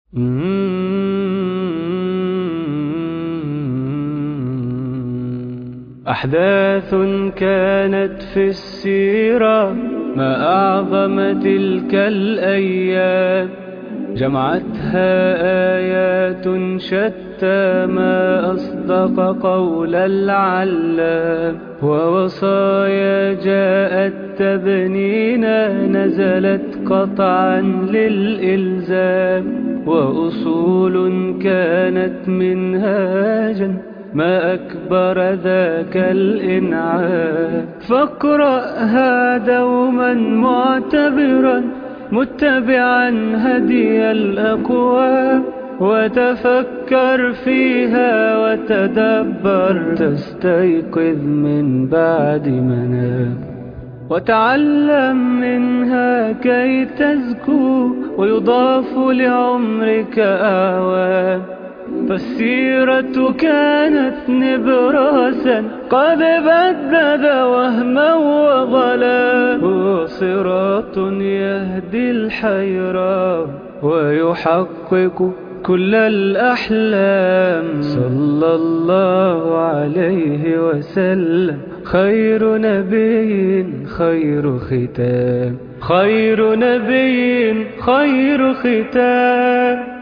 أحداث كانت في السيرة ما أعظم تلك الأيام جمعتها آيات شتى ما أصدق قول العلام ووصايا جاءت تبنينا نزلت قطعا للإلزام وأصول كانت منهاجا ما أكبر ذاك الإنعام فاقرأها دوما معتبرا متبعا هدي الأقوام وتفكر فيها وتدبر تستيقظ من بعد منام وتعلم منها كي تزكو ويضاف لعمرك أعوام فالسيرة كانت نبراسا قد بدد وهما وظلا هو صراط يهدي الحيرة ويحقق كل الأحلام صلى الله عليه وسلم خير نبي خير ختام خير نبي خير ختام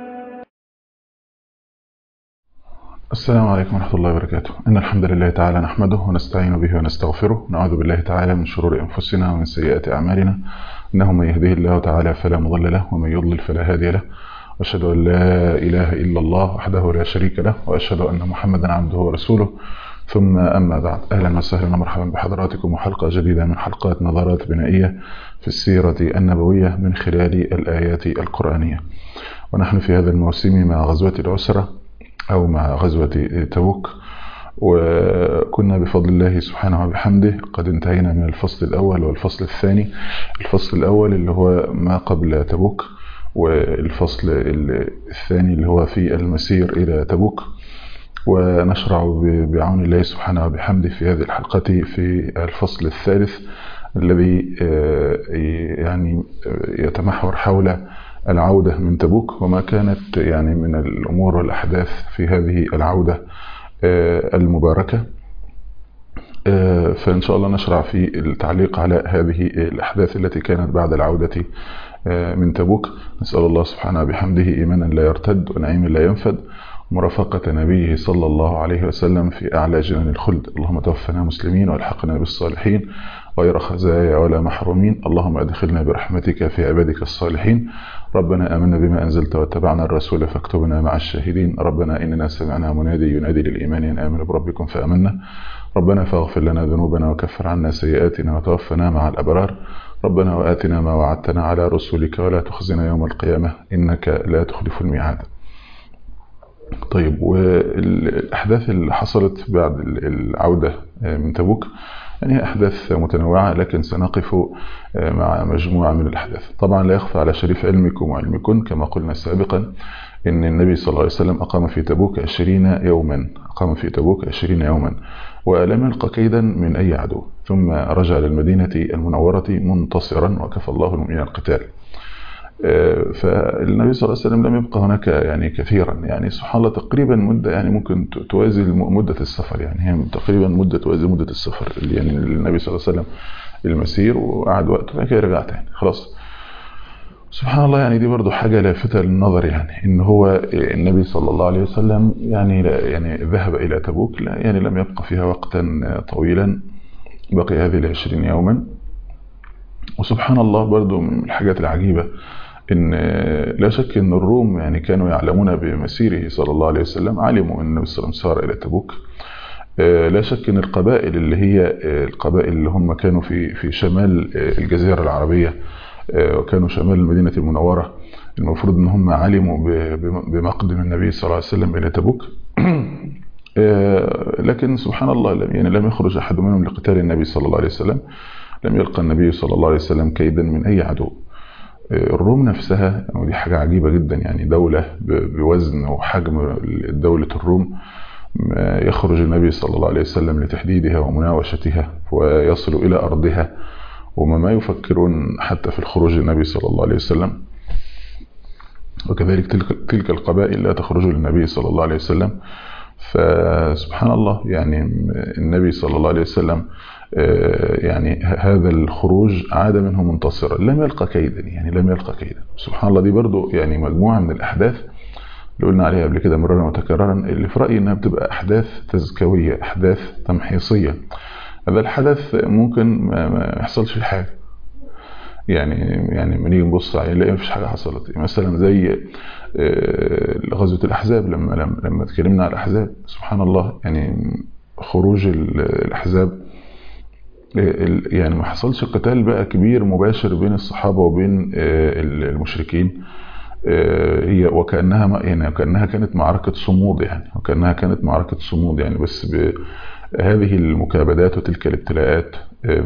السلام عليكم ورحمة الله وبركاته إن الحمد لله تعالى نحمده ونستعين به ونستغفره نعوذ بالله تعالى من شرور أنفسنا ومن سيئات أعمالنا إنه من يهده الله تعالى فلا مضل له ومن يضلل فلا هادي له وأشهد أن لا إله إلا الله وحده لا شريك له وأشهد أن محمدا عبده ورسوله ثم أما بعد أهلا وسهلا ومرحبا بحضراتكم وحلقة جديدة من حلقات نظرات بنائية في السيرة النبوية من خلال الآيات القرآنية ونحن في هذا الموسم مع غزوة العسرة أو مع غزوة تبوك وكنا بفضل الله سبحانه وبحمده قد انتهينا من الفصل الأول والفصل الثاني الفصل الأول اللي هو ما قبل تبوك والفصل الثاني اللي هو في المسير إلى تبوك ونشرع بعون الله سبحانه وبحمده في هذه الحلقة في الفصل الثالث الذي يعني يتمحور حول العودة من تبوك وما كانت يعني من الأمور والأحداث في هذه العودة المباركة فإن شاء الله نشرع في التعليق على هذه الأحداث التي كانت بعد العودة من تبوك نسأل الله سبحانه بحمده إيمانا لا يرتد ونعيما لا ينفد مرافقة نبيه صلى الله عليه وسلم في أعلى جنان الخلد اللهم توفنا مسلمين والحقنا بالصالحين غير خزايا ولا محرومين اللهم أدخلنا برحمتك في عبادك الصالحين ربنا آمنا بما أنزلت واتبعنا الرسول فاكتبنا مع الشاهدين ربنا إننا سمعنا منادي ينادي للإيمان أن آمنوا بربكم فآمنا ربنا فاغفر لنا ذنوبنا وكفر عنا سيئاتنا وتوفنا مع الأبرار ربنا وآتنا ما وعدتنا على رسولك ولا تخزنا يوم القيامة إنك لا تخلف الميعاد طيب والأحداث اللي حصلت بعد العودة من تبوك يعني أحداث متنوعة لكن سنقف مع مجموعة من الأحداث طبعا لا يخفى على شريف علمكم وعلمكن كما قلنا سابقا إن النبي صلى الله عليه وسلم أقام في تبوك عشرين يوما أقام في تبوك عشرين يوما ولم يلقى كيدا من أي عدو ثم رجع للمدينة المنورة منتصرا وكفى الله المؤمنين القتال فالنبي صلى الله عليه وسلم لم يبقى هناك يعني كثيرا يعني سبحان الله تقريبا مدة يعني ممكن توازي مدة السفر يعني هي تقريبا مدة توازي مدة السفر يعني النبي صلى الله عليه وسلم المسير وقعد وقت وبعد كده رجع تاني خلاص سبحان الله يعني دي برضو حاجة لافتة للنظر يعني ان هو النبي صلى الله عليه وسلم يعني يعني ذهب الى تبوك لا يعني لم يبقى فيها وقتا طويلا بقي هذه العشرين يوما وسبحان الله برضو من الحاجات العجيبة ان لا شك ان الروم يعني كانوا يعلمون بمسيره صلى الله عليه وسلم علموا ان النبي صلى الله عليه وسلم سار الى تبوك لا شك ان القبائل اللي هي القبائل اللي هم كانوا في في شمال الجزيرة العربية وكانوا شمال المدينة المنورة المفروض ان هم علموا بمقدم النبي صلى الله عليه وسلم الى تبوك لكن سبحان الله يعني لم يخرج احد منهم لقتال النبي صلى الله عليه وسلم لم يلقى النبي صلى الله عليه وسلم كيدا من اي عدو الروم نفسها ودي حاجة عجيبة جدا يعني دولة بوزن وحجم دولة الروم يخرج النبي صلى الله عليه وسلم لتحديدها ومناوشتها ويصل إلى أرضها وما ما يفكرون حتى في الخروج النبي صلى الله عليه وسلم وكذلك تلك, تلك القبائل لا تخرج للنبي صلى الله عليه وسلم فسبحان الله يعني النبي صلى الله عليه وسلم يعني هذا الخروج عاد منه منتصرا لم يلقى كيدا يعني لم يلقى كيدا سبحان الله دي برضو يعني مجموعة من الأحداث اللي قلنا عليها قبل كده مرارا وتكرارا اللي في رأيي إنها بتبقى أحداث تزكوية أحداث تمحيصية هذا الحدث ممكن ما يحصلش حاجة يعني يعني لما نيجي نبص عليه نلاقي مفيش حاجه حصلت مثلا زي غزوه الاحزاب لما لما لما اتكلمنا على الاحزاب سبحان الله يعني خروج الاحزاب يعني ما حصلش قتال بقى كبير مباشر بين الصحابه وبين المشركين هي وكانها يعني وكانها كانت معركه صمود يعني وكانها كانت معركه صمود يعني بس هذه المكابدات وتلك الابتلاءات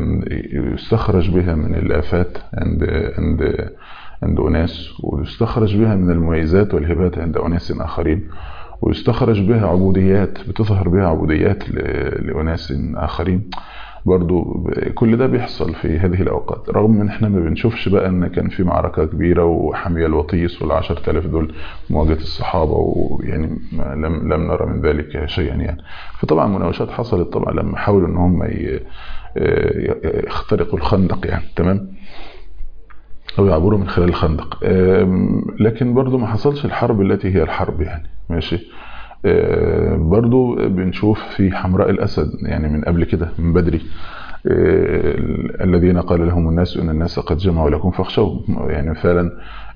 يستخرج بها من الآفات عند عند عند أناس ويستخرج بها من المميزات والهبات عند أناس آخرين ويستخرج بها عبوديات بتظهر بها عبوديات لأناس آخرين برضو كل ده بيحصل في هذه الأوقات رغم ان احنا ما بنشوفش بقى ان كان في معركة كبيرة وحمية الوطيس والعشر تلاف دول مواجهة الصحابة ويعني لم, لم نرى من ذلك شيئا يعني فطبعا مناوشات حصلت طبعا لما حاولوا ان هم يخترقوا الخندق يعني تمام او يعبروا من خلال الخندق لكن برضو ما حصلش الحرب التي هي الحرب يعني ماشي برضو بنشوف في حمراء الأسد يعني من قبل كده من بدري الذين قال لهم الناس ان الناس قد جمعوا لكم فاخشوا يعني فعلا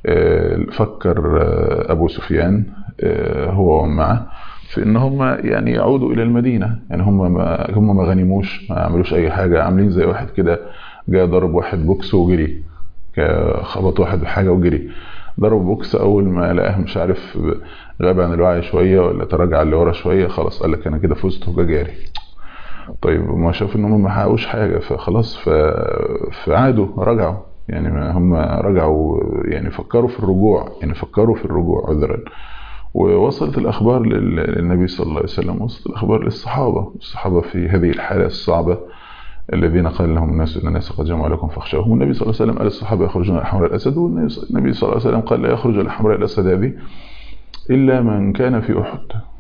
فكر ابو سفيان هو ومعه في ان هم يعني يعودوا الى المدينه يعني هم ما هم ما غنموش ما عملوش اي حاجه عاملين زي واحد كده جاء ضرب واحد بوكس وجري خبط واحد بحاجه وجري ضرب بوكس اول ما لقاه مش عارف غاب عن الوعي شويه ولا تراجع لورا شويه خلاص قال لك انا كده فزت وجا جاري طيب ما شاف ان هم ما حققوش حاجه فخلاص ف... فعادوا رجعوا يعني ما هم رجعوا يعني فكروا في الرجوع يعني فكروا في الرجوع عذرا ووصلت الاخبار للنبي صلى الله عليه وسلم وصلت الاخبار للصحابه الصحابه في هذه الحاله الصعبه الذين قال لهم الناس ان الناس قد جمعوا لكم فاخشوهم والنبي صلى الله عليه وسلم قال الصحابه يخرجون على حمراء الاسد والنبي صلى الله عليه وسلم قال لا يخرج على حمراء الاسد هذه الا من كان في احد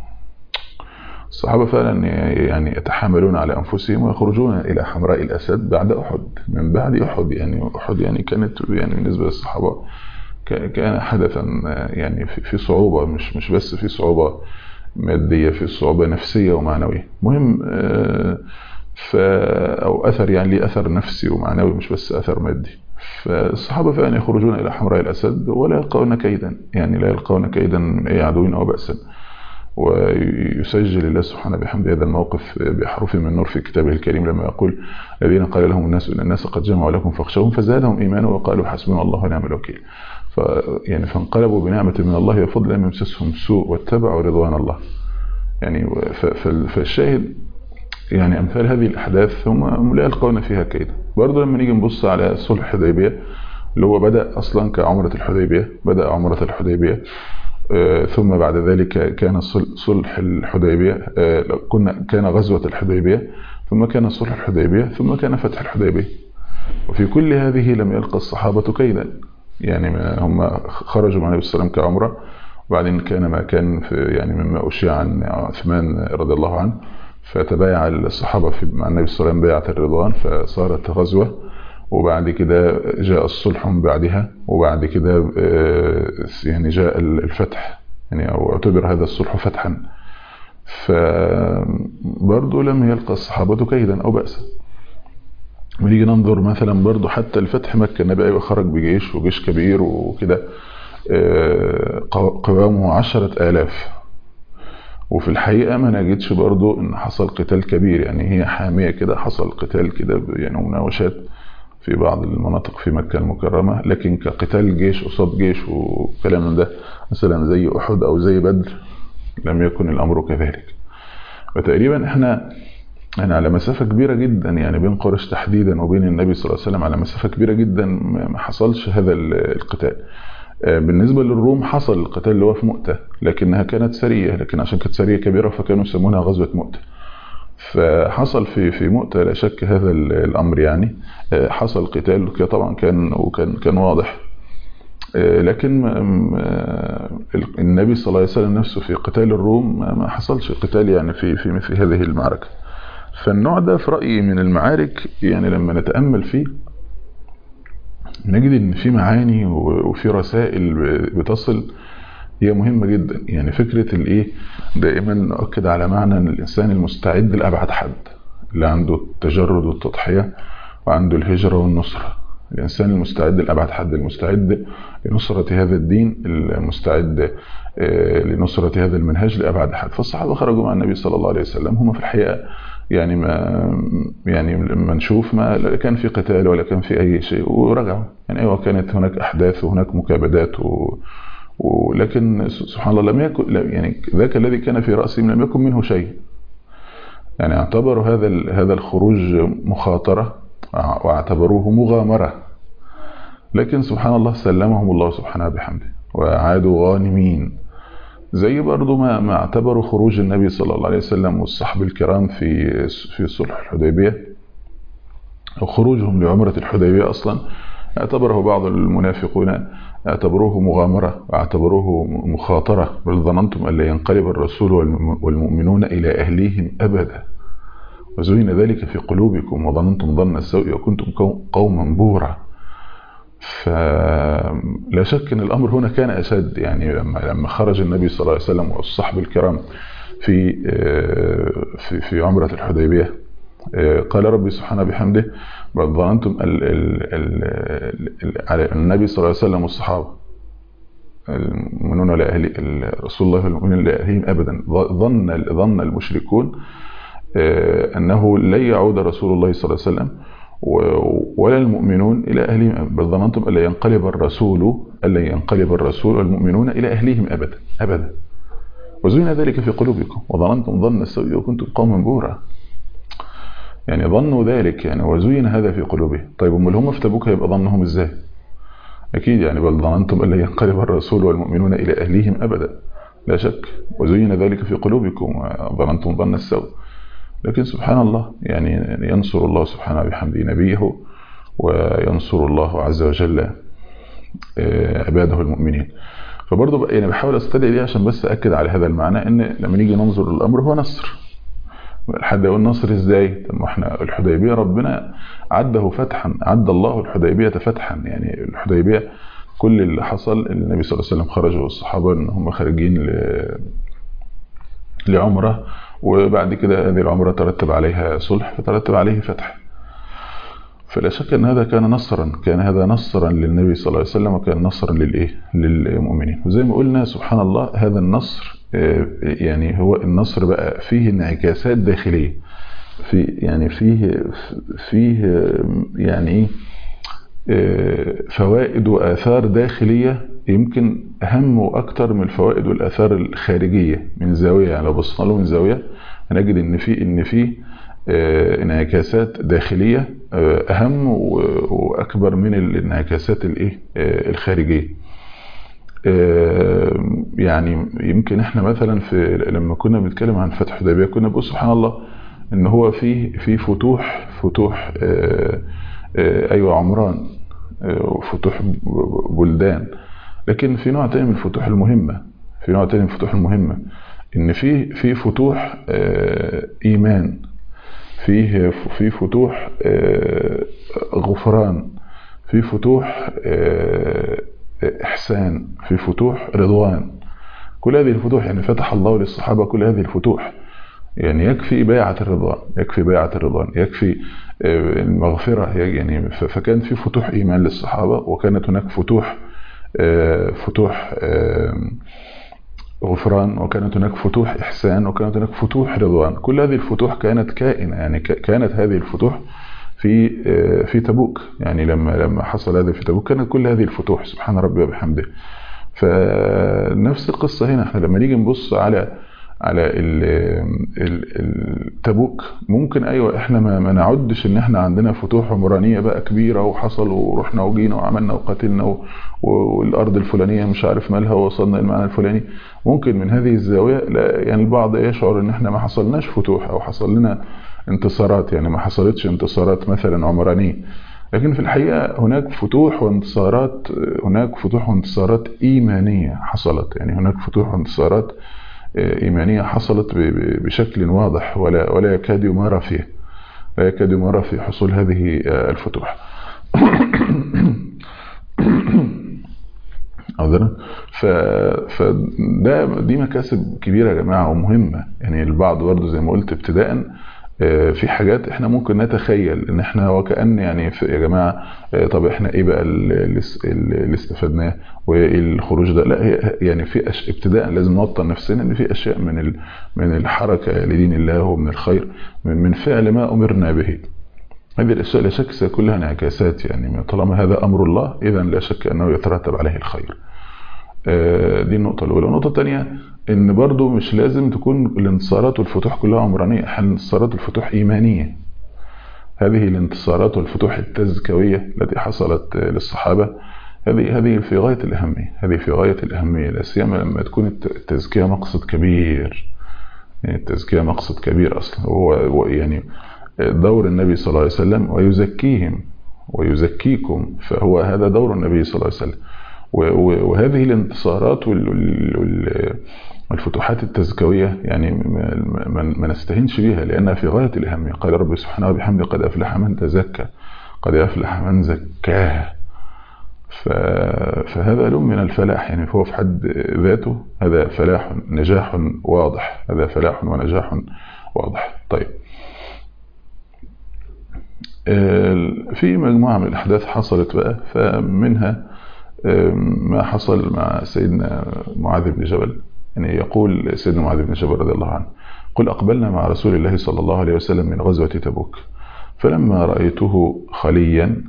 الصحابه فعلا يعني يتحاملون على انفسهم ويخرجون الى حمراء الاسد بعد احد من بعد احد يعني احد يعني كانت يعني بالنسبه للصحابه كان حدثا يعني في صعوبه مش مش بس في صعوبه ماديه في صعوبه نفسيه ومعنويه مهم ف او اثر يعني ليه اثر نفسي ومعنوي مش بس اثر مادي فالصحابه فعلا يخرجون الى حمراء الاسد ولا يلقون كيدا يعني لا يلقون كيدا من اي عدو او باسا ويسجل الله سبحانه بحمد هذا الموقف بأحرف من نور في كتابه الكريم لما يقول الذين قال لهم الناس ان الناس قد جمعوا لكم فاخشوهم فزادهم ايمانا وقالوا حسبنا الله ونعم الوكيل ف يعني فانقلبوا بنعمه من الله وفضل لم يمسسهم سوء واتبعوا رضوان الله يعني فالشاهد يعني امثال هذه الاحداث هم لا يلقون فيها كيدا برضه لما نيجي نبص على صلح الحديبيه اللي هو بدا اصلا كعمره الحديبيه بدا عمره الحديبيه ثم بعد ذلك كان صلح الحديبيه كنا كان غزوه الحديبيه ثم كان صلح الحديبيه ثم كان فتح الحديبيه وفي كل هذه لم يلقى الصحابه كيدا يعني هم خرجوا مع النبي صلى الله عليه وسلم كعمره وبعدين كان ما كان في يعني مما اشيع عن عثمان رضي الله عنه فتبايع الصحابة في مع النبي صلى الله عليه وسلم بيعة الرضوان فصارت غزوة وبعد كده جاء الصلح من بعدها وبعد كده يعني جاء الفتح يعني أو اعتبر هذا الصلح فتحا فبرضه لم يلقى الصحابة كيدا أو بأسا ونيجي ننظر مثلا برضه حتى الفتح مكة النبي أيوة خرج بجيش وجيش كبير وكده قوامه عشرة آلاف وفي الحقيقة ما نجدش برضو ان حصل قتال كبير يعني هي حامية كده حصل قتال كده يعني مناوشات في بعض المناطق في مكة المكرمة لكن كقتال جيش قصاد جيش وكلام من ده مثلا زي أحد أو زي بدر لم يكن الأمر كذلك فتقريبا احنا يعني على مسافة كبيرة جدا يعني بين قريش تحديدا وبين النبي صلى الله عليه وسلم على مسافة كبيرة جدا ما حصلش هذا القتال بالنسبة للروم حصل القتال اللي هو في مؤتة لكنها كانت سرية لكن عشان كانت سرية كبيرة فكانوا يسمونها غزوة مؤتة فحصل في في مؤتة لا شك هذا الأمر يعني حصل قتال طبعا كان وكان كان واضح لكن النبي صلى الله عليه وسلم نفسه في قتال الروم ما حصلش قتال يعني في في مثل هذه المعركة فالنوع ده في رأيي من المعارك يعني لما نتأمل فيه نجد ان في معاني وفي رسائل بتصل هي مهمة جدا يعني فكرة الايه دائما نؤكد على معنى ان الانسان المستعد لأبعد حد اللي عنده التجرد والتضحية وعنده الهجرة والنصرة الإنسان المستعد لأبعد حد المستعد لنصرة هذا الدين المستعد لنصرة هذا المنهج لأبعد حد فالصحابة خرجوا مع النبي صلى الله عليه وسلم هم في الحقيقة يعني ما يعني لما نشوف ما لا كان في قتال ولا كان في أي شيء ورجعوا يعني أيوة كانت هناك أحداث وهناك مكابدات و ولكن سبحان الله لم يكن يعني ذاك الذي كان في رأسهم لم يكن منه شيء يعني اعتبروا هذا هذا الخروج مخاطرة واعتبروه مغامرة لكن سبحان الله سلمهم الله سبحانه بحمده وعادوا غانمين زي برضو ما, ما اعتبروا خروج النبي صلى الله عليه وسلم والصحب الكرام في في صلح الحديبية أو خروجهم لعمرة الحديبية أصلا اعتبره بعض المنافقون اعتبروه مغامرة واعتبروه مخاطرة بل ظننتم أن لا ينقلب الرسول والمؤمنون إلى أهليهم أبدا وزين ذلك في قلوبكم وظننتم ظن السوء وكنتم قوما بورا فلا شك ان الامر هنا كان اشد يعني لما لما خرج النبي صلى الله عليه وسلم والصحب الكرام في في في عمره الحديبيه قال ربي سبحانه بحمده بل ظننتم على النبي صلى الله عليه وسلم والصحابه المؤمنون لا اهل رسول الله والمؤمنون لا اهلهم ابدا ظن ظن المشركون انه لن يعود رسول الله صلى الله عليه وسلم ولا المؤمنون إلى أهلهم بل ظننتم ألا ينقلب الرسول ألا ينقلب الرسول والمؤمنون إلى أهليهم أبدا أبدا وزين ذلك في قلوبكم وظننتم ظن السوء وكنتم قوما بورا يعني ظنوا ذلك يعني وزين هذا في قلوبهم طيب امال هم في تبوك هيبقى ظنهم ازاي اكيد يعني بل ظننتم الا ينقلب الرسول والمؤمنون الى اهليهم ابدا لا شك وزين ذلك في قلوبكم وظننتم ظن السوء لكن سبحان الله يعني ينصر الله سبحانه بحمده نبيه وينصر الله عز وجل عباده المؤمنين فبرضه بقى يعني بحاول استدعي دي عشان بس اكد على هذا المعنى ان لما نيجي ننظر للامر هو نصر حد يقول نصر ازاي طب ما احنا الحديبيه ربنا عده فتحا عد الله الحديبيه فتحا يعني الحديبيه كل اللي حصل النبي صلى الله عليه وسلم خرج والصحابه ان هم خارجين ل... لعمره وبعد كده هذه العمرة ترتب عليها صلح فترتب عليه فتح فلا شك أن هذا كان نصرا كان هذا نصرا للنبي صلى الله عليه وسلم وكان نصرا للإيه للمؤمنين وزي ما قلنا سبحان الله هذا النصر يعني هو النصر بقى فيه انعكاسات داخلية في يعني فيه فيه يعني فوائد وآثار داخلية يمكن أهم وأكتر من الفوائد والآثار الخارجية من زاوية يعني لو بصينا له من زاوية هنجد إن في إن في انعكاسات داخلية أهم وأكبر من الانعكاسات الإيه الخارجية يعني يمكن احنا مثلا في لما كنا بنتكلم عن فتح حديبيه كنا بنقول سبحان الله ان هو في في فتوح فتوح ايوه عمران وفتوح بلدان لكن في نوع تاني من الفتوح المهمة في نوع تاني من الفتوح المهمة ان في في فتوح ايمان فيه في فتوح غفران في فتوح احسان في فتوح رضوان كل هذه الفتوح يعني فتح الله للصحابة كل هذه الفتوح يعني يكفي بيعة الرضوان يكفي بيعة الرضوان يكفي المغفرة يعني فكان في فتوح إيمان للصحابة وكانت هناك فتوح فتوح غفران وكانت هناك فتوح إحسان وكانت هناك فتوح رضوان كل هذه الفتوح كانت كائنة يعني كانت هذه الفتوح في في تبوك يعني لما لما حصل هذا في تبوك كانت كل هذه الفتوح سبحان ربي وبحمده فنفس القصة هنا احنا لما نيجي نبص على على التبوك ممكن ايوه احنا ما, ما نعدش ان احنا عندنا فتوح عمرانيه بقى كبيره وحصل ورحنا وجينا وعملنا وقتلنا والارض الفلانيه مش عارف مالها ووصلنا المعنى الفلاني ممكن من هذه الزاويه لا يعني البعض يشعر ان احنا ما حصلناش فتوح او حصل لنا انتصارات يعني ما حصلتش انتصارات مثلا عمرانيه لكن في الحقيقة هناك فتوح وانتصارات هناك فتوح وانتصارات إيمانية حصلت يعني هناك فتوح وانتصارات إيمانية حصلت بشكل واضح ولا ولا يكاد يمارى فيه لا يكاد يمارى في حصول هذه الفتوح عذرا ف فده دي مكاسب كبيره يا جماعه ومهمه يعني البعض برضه زي ما قلت ابتداء في حاجات احنا ممكن نتخيل ان احنا وكأن يعني يا جماعه طب احنا ايه بقى اللي استفدناه وايه الخروج ده لا هي يعني في أش... ابتداء لازم نوطن نفسنا ان في اشياء من ال... من الحركه لدين الله ومن الخير من, من فعل ما امرنا به هذه الاشياء لا شك كلها انعكاسات يعني طالما هذا امر الله اذا لا شك انه يترتب عليه الخير دي النقطة الأولى النقطة الثانية إن برضو مش لازم تكون الانتصارات والفتوح كلها عمرانية أحيانا انتصارات والفتوح إيمانية هذه الانتصارات والفتوح التزكوية التي حصلت للصحابة هذه هذه في غاية الأهمية هذه في غاية الأهمية لا سيما لما تكون التزكية مقصد كبير يعني التزكية مقصد كبير أصلا هو يعني دور النبي صلى الله عليه وسلم ويزكيهم ويزكيكم فهو هذا دور النبي صلى الله عليه وسلم وهذه الانتصارات والفتوحات التزكوية يعني ما نستهينش بها لأنها في غاية الأهمية قال رب سبحانه وبحمده قد أفلح من تزكى قد أفلح من زكاه فهذا لون من الفلاح يعني هو في حد ذاته هذا فلاح نجاح واضح هذا فلاح ونجاح واضح طيب في مجموعة من الأحداث حصلت بقى فمنها ما حصل مع سيدنا معاذ بن جبل يعني يقول سيدنا معاذ بن جبل رضي الله عنه قل أقبلنا مع رسول الله صلى الله عليه وسلم من غزوة تبوك فلما رأيته خليا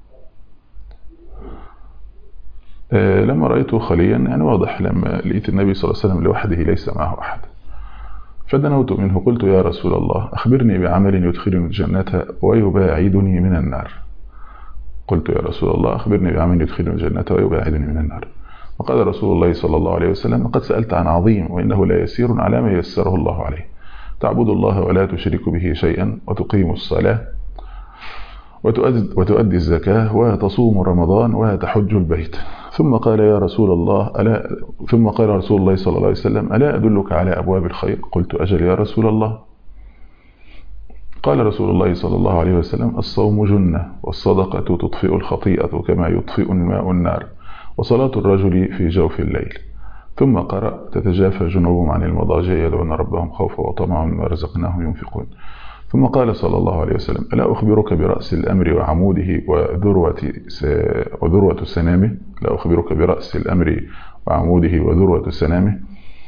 لما رأيته خليا يعني واضح لما لقيت النبي صلى الله عليه وسلم لوحده ليس معه أحد فدنوت منه قلت يا رسول الله أخبرني بعمل يدخلني الجنة ويباعدني من النار قلت يا رسول الله أخبرني بعمل يدخلني الجنة ويباعدني من النار وقال رسول الله صلى الله عليه وسلم قد سألت عن عظيم وإنه لا يسير على ما يسره الله عليه تعبد الله ولا تشرك به شيئا وتقيم الصلاة وتؤدي, وتؤدي الزكاة وتصوم رمضان وتحج البيت ثم قال يا رسول الله ألا ثم قال رسول الله صلى الله عليه وسلم ألا أدلك على أبواب الخير قلت أجل يا رسول الله قال رسول الله صلى الله عليه وسلم الصوم جنة والصدقة تطفئ الخطيئة كما يطفئ الماء النار وصلاة الرجل في جوف الليل ثم قرأ تتجافى جنوبهم عن المضاجع يدعون ربهم خوفا وطمعا مما رزقناهم ينفقون ثم قال صلى الله عليه وسلم ألا أخبرك برأس الأمر وعموده وذروة وذروة سنامه لا أخبرك برأس الأمر وعموده وذروة سنامه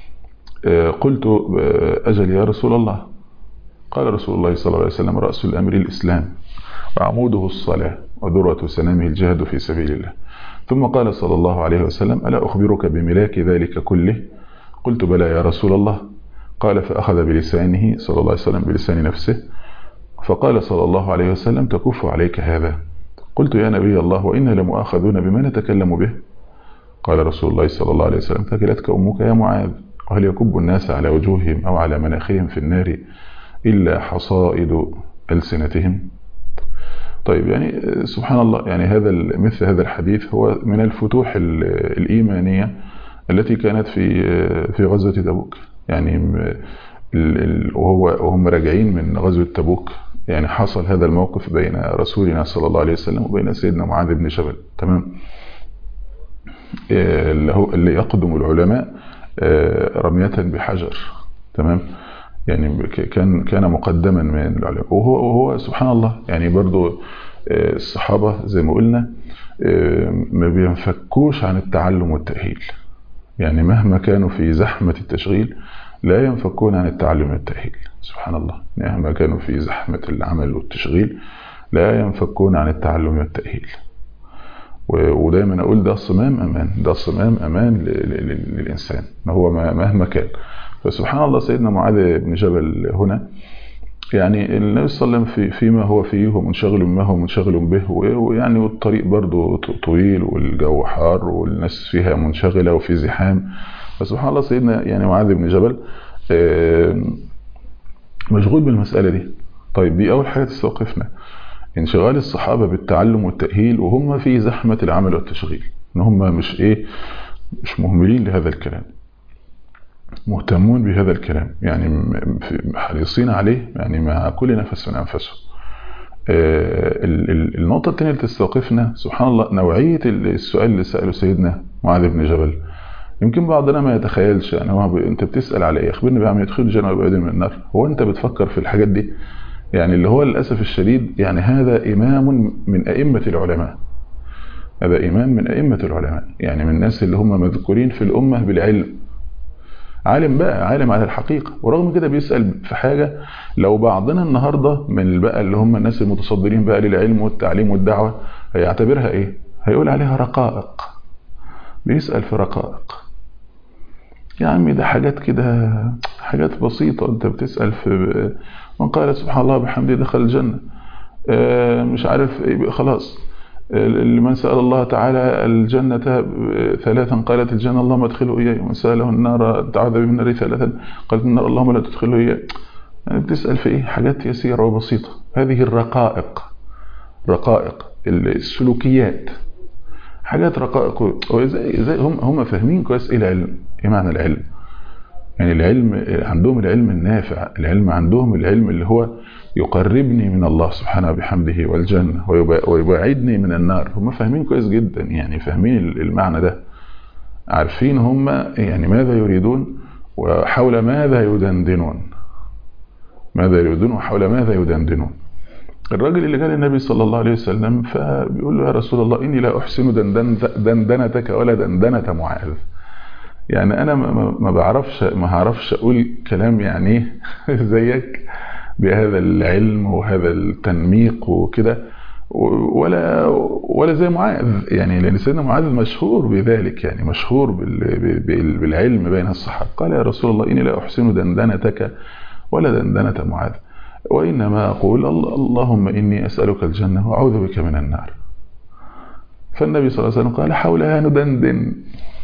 قلت أجل يا رسول الله قال رسول الله صلى الله عليه وسلم رأس الأمر الإسلام وعموده الصلاة وذروة سنامه الجهاد في سبيل الله ثم قال صلى الله عليه وسلم ألا أخبرك بملاك ذلك كله قلت بلى يا رسول الله قال فأخذ بلسانه صلى الله عليه وسلم بلسان نفسه فقال صلى الله عليه وسلم تكف عليك هذا قلت يا نبي الله وإنا لمؤاخذون بما نتكلم به قال رسول الله صلى الله عليه وسلم ثكلتك أمك يا معاذ وهل يكب الناس على وجوههم أو على مناخهم في النار إلا حصائد ألسنتهم طيب يعني سبحان الله يعني هذا مثل هذا الحديث هو من الفتوح الإيمانية التي كانت في في غزوة تبوك يعني وهو وهم راجعين من غزوة تبوك يعني حصل هذا الموقف بين رسولنا صلى الله عليه وسلم وبين سيدنا معاذ بن جبل تمام اللي هو اللي يقدم العلماء رمية بحجر تمام يعني كان كان مقدما من العلماء وهو وهو سبحان الله يعني برضو الصحابة زي ما قلنا ما بينفكوش عن التعلم والتأهيل يعني مهما كانوا في زحمة التشغيل لا ينفكون عن التعلم والتأهيل سبحان الله مهما كانوا في زحمة العمل والتشغيل لا ينفكون عن التعلم والتأهيل ودايما أقول ده صمام أمان ده صمام أمان للإنسان هو مهما كان فسبحان الله سيدنا معاذ بن جبل هنا يعني النبي صلى الله عليه وسلم في فيما هو فيه ومنشغل ما هو منشغل به ويعني والطريق برضه طويل والجو حار والناس فيها منشغلة وفي زحام فسبحان الله سيدنا يعني معاذ بن جبل مشغول بالمسألة دي طيب دي أول حاجة تستوقفنا انشغال الصحابة بالتعلم والتأهيل وهم في زحمة العمل والتشغيل ان هم مش ايه مش مهملين لهذا الكلام مهتمون بهذا الكلام يعني حريصين عليه يعني مع كل نفس من أنفسه النقطة الثانية اللي تستوقفنا سبحان الله نوعية السؤال اللي سأله سيدنا معاذ بن جبل يمكن بعضنا ما يتخيلش يعني هو انت بتسأل على ايه اخبرني بقى عم يدخل الجنة ويبعد من النار هو انت بتفكر في الحاجات دي يعني اللي هو للأسف الشديد يعني هذا إمام من أئمة العلماء هذا إمام من أئمة العلماء يعني من الناس اللي هم مذكورين في الأمة بالعلم عالم بقى عالم على الحقيقة ورغم كده بيسأل في حاجة لو بعضنا النهاردة من بقى اللي هم الناس المتصدرين بقى للعلم والتعليم والدعوة هيعتبرها ايه هيقول عليها رقائق بيسأل في رقائق يا عمي ده حاجات كده حاجات بسيطة انت بتسأل في من قال سبحان الله بحمده دخل الجنة مش عارف خلاص لمن سأل الله تعالى الجنة ثلاثا قالت الجنة اللهم ادخله إياه ومن سأله النار تعوذ به من النار ثلاثا قالت النار اللهم لا تدخله إياه يعني بتسأل في إيه حاجات يسيرة وبسيطة هذه الرقائق رقائق السلوكيات حاجات رقائق وزي زي هم هم فاهمين كويس ايه العلم ايه معنى العلم يعني العلم عندهم العلم النافع العلم عندهم العلم اللي هو يقربني من الله سبحانه بحمده والجنة ويبعدني من النار هم فاهمين كويس جدا يعني فاهمين المعنى ده عارفين هم يعني ماذا يريدون وحول ماذا يدندنون ماذا يريدون وحول ماذا يدندنون الراجل اللي قال النبي صلى الله عليه وسلم فبيقول له يا رسول الله إني لا أحسن دندن دندنتك ولا دندنة معاذ يعني أنا ما بعرفش ما هعرفش أقول كلام يعني زيك بهذا العلم وهذا التنميق وكده ولا ولا زي معاذ يعني لان سيدنا معاذ مشهور بذلك يعني مشهور بالعلم بين الصحابه قال يا رسول الله اني لا احسن دندنتك ولا دندنه معاذ وانما اقول اللهم اني اسالك الجنه واعوذ بك من النار فالنبي صلى الله عليه وسلم قال حولها ندندن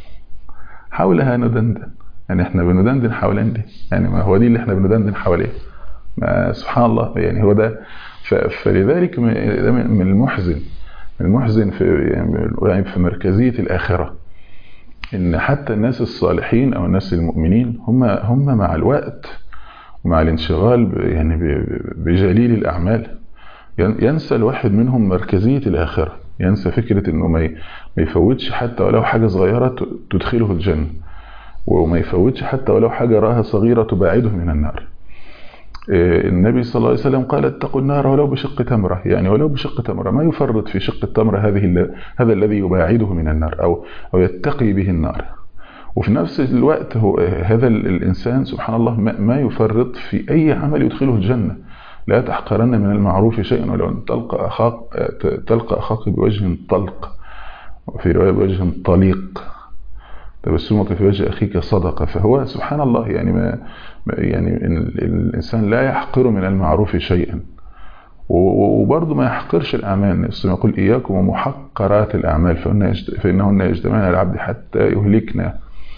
حولها ندندن يعني احنا بندندن حوالين دي يعني ما هو دي اللي احنا بندندن حواليه سبحان الله يعني هو ده فلذلك من المحزن من المحزن في يعني في مركزية الآخرة إن حتى الناس الصالحين أو الناس المؤمنين هم هم مع الوقت ومع الانشغال يعني بجليل الأعمال ينسى الواحد منهم مركزية الآخرة ينسى فكرة إنه ما يفوتش حتى ولو حاجة صغيرة تدخله الجنة وما يفوتش حتى ولو حاجة راها صغيرة تباعده من النار النبي صلى الله عليه وسلم قال اتقوا النار ولو بشق تمرة يعني ولو بشق تمرة ما يفرط في شق التمرة هذه هذا الذي يباعده من النار أو أو يتقي به النار وفي نفس الوقت هو هذا الإنسان سبحان الله ما يفرط في أي عمل يدخله الجنة لا تحقرن من المعروف شيئا ولو أن تلقى أخاك تلقى أخاك بوجه طلق وفي رواية بوجه طليق تبسمك في وجه أخيك صدقة فهو سبحان الله يعني ما يعني الإنسان لا يحقر من المعروف شيئا وبرضه ما يحقرش الأعمال نفسه يقول إياكم ومحقرات الأعمال فإنهن يجتمعن على العبد حتى يهلكنا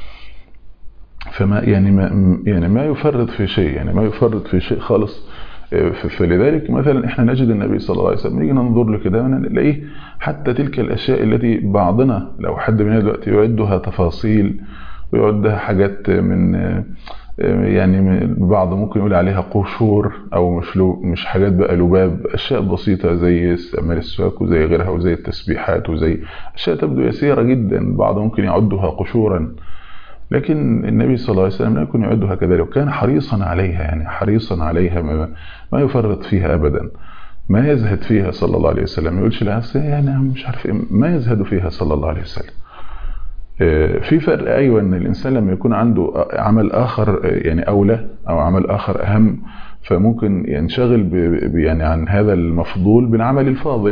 فما يعني ما يعني ما يفرط في شيء يعني ما يفرط في شيء خالص فلذلك مثلا احنا نجد النبي صلى الله عليه وسلم نيجي ننظر له كده نلاقيه حتى تلك الاشياء التي بعضنا لو حد مننا دلوقتي يعدها تفاصيل ويعدها حاجات من يعني بعض ممكن يقول عليها قشور او مش لو مش حاجات بقى لباب اشياء بسيطه زي استعمال السواك وزي غيرها وزي التسبيحات وزي اشياء تبدو يسيره جدا بعض ممكن يعدها قشورا لكن النبي صلى الله عليه وسلم لا يكون يعدها كذلك وكان حريصا عليها يعني حريصا عليها ما, ما يفرط فيها ابدا ما يزهد فيها صلى الله عليه وسلم ما يقولش لا يعني مش عارف ايه ما يزهد فيها صلى الله عليه وسلم في فرق ايوه ان الانسان لما يكون عنده عمل اخر يعني اولى او عمل اخر اهم فممكن ينشغل ب يعني عن هذا المفضول بالعمل الفاضل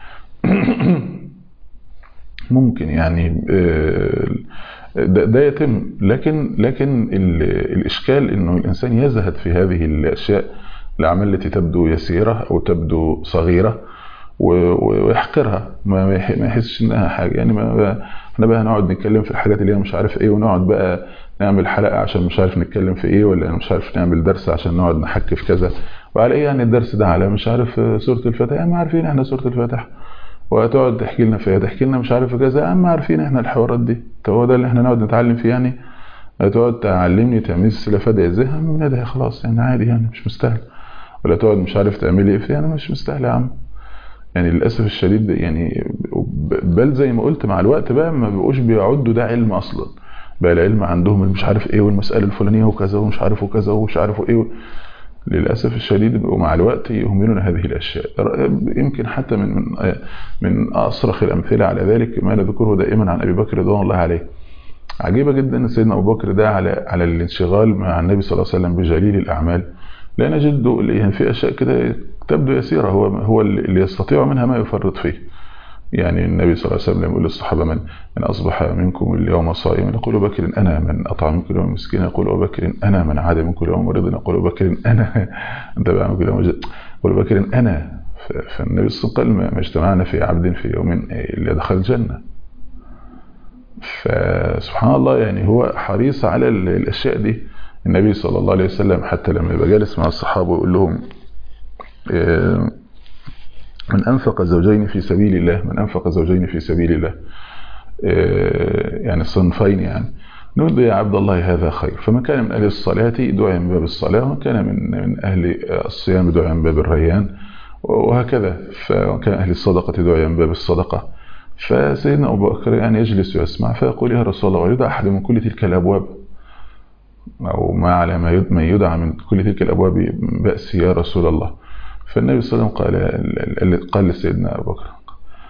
ممكن يعني ده, ده يتم لكن لكن الاشكال انه الانسان يزهد في هذه الاشياء الاعمال التي تبدو يسيره او تبدو صغيره ويحقرها ما يحسش انها حاجه يعني ما احنا بقى هنقعد نتكلم في الحاجات اللي هي مش عارف ايه ونقعد بقى نعمل حلقه عشان مش عارف نتكلم في ايه ولا مش عارف نعمل درس عشان نقعد نحكي في كذا وعلى ايه يعني الدرس ده على مش عارف سوره الفاتحه ما عارفين احنا سوره الفاتحه وتقعد تحكي لنا فيها تحكي لنا مش عارف كذا اما عارفين احنا الحوارات دي طب هو ده اللي احنا نقعد نتعلم فيه يعني تقعد تعلمني تعملي سلسله فاديه ازاي من ده خلاص يعني عادي يعني مش مستاهل ولا تقعد مش عارف تعملي ايه فيها انا مش مستاهل يا عم يعني للاسف الشديد يعني بل زي ما قلت مع الوقت بقى ما بيبقوش بيعدوا ده علم اصلا بقى العلم عندهم مش عارف ايه والمساله الفلانيه وكذا ومش عارف وكذا ومش عارف ايه للاسف الشديد ومع الوقت يهملون هذه الاشياء يمكن حتى من من من اصرخ الامثله على ذلك ما نذكره دائما عن ابي بكر رضوان الله عليه عجيبه جدا سيدنا ابو بكر ده على على الانشغال مع النبي صلى الله عليه وسلم بجليل الاعمال لا نجد يعني في اشياء كده تبدو يسيره هو هو اللي يستطيع منها ما يفرط فيه يعني النبي صلى الله عليه وسلم يقول للصحابه من من اصبح منكم اليوم صائما يقول بكر انا من اطعم منكم اليوم مسكين يقول بكر انا من عاد منكم اليوم مريضا يقول بكر انا انت بقى منكم اليوم يقول بكر انا فالنبي صلى الله عليه وسلم ما اجتمعنا في عبد في يوم الا دخل الجنه فسبحان الله يعني هو حريص على الاشياء دي النبي صلى الله عليه وسلم حتى لما يبقى جالس مع الصحابه ويقول لهم من أنفق زوجين في سبيل الله من أنفق زوجين في سبيل الله يعني الصنفين يعني نقول يا عبد الله هذا خير فمن كان من أهل الصلاة دعي من باب الصلاة ومن كان من من أهل الصيام دعي من باب الريان وهكذا فكان أهل الصدقة دعي من باب الصدقة فسيدنا أبو بكر يعني يجلس ويسمع فيقول يا رسول الله ويدع أحد من كل تلك الأبواب أو ما على ما يدعى من كل تلك الأبواب بأس يا رسول الله فالنبي صلى الله عليه وسلم قال قال لسيدنا ابو بكر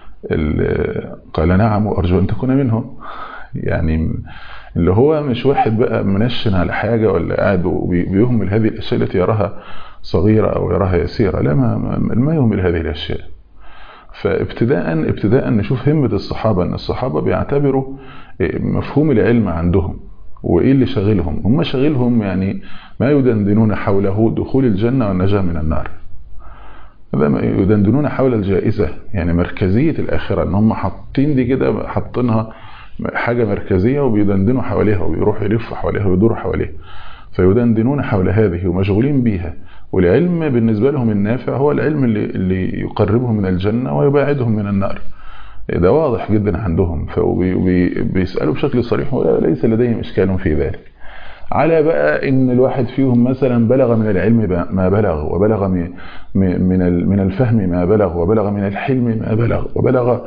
قال نعم وارجو ان تكون منهم يعني اللي هو مش واحد بقى منشن على حاجه ولا قاعد وبيهمل هذه الاشياء التي يراها صغيره او يراها يسيره لا ما ما يهمل هذه الاشياء فابتداء ابتداء نشوف همه الصحابه ان الصحابه بيعتبروا مفهوم العلم عندهم وايه اللي شاغلهم هم شاغلهم يعني ما يدندنون حوله دخول الجنه والنجاه من النار يدندنون حول الجائزة يعني مركزية الآخرة ان هم حاطين دي كده حاطينها حاجة مركزية وبيدندنوا حواليها وبيروحوا يلفوا حواليها ويدوروا حواليها فيدندنون حول هذه ومشغولين بيها والعلم بالنسبة لهم النافع هو العلم اللي, اللي يقربهم من الجنة ويباعدهم من النار ده واضح جدا عندهم فبيسألوا بشكل صريح وليس لديهم إشكال في ذلك على بقى ان الواحد فيهم مثلا بلغ من العلم ما بلغ وبلغ من من الفهم ما بلغ وبلغ من الحلم ما بلغ وبلغ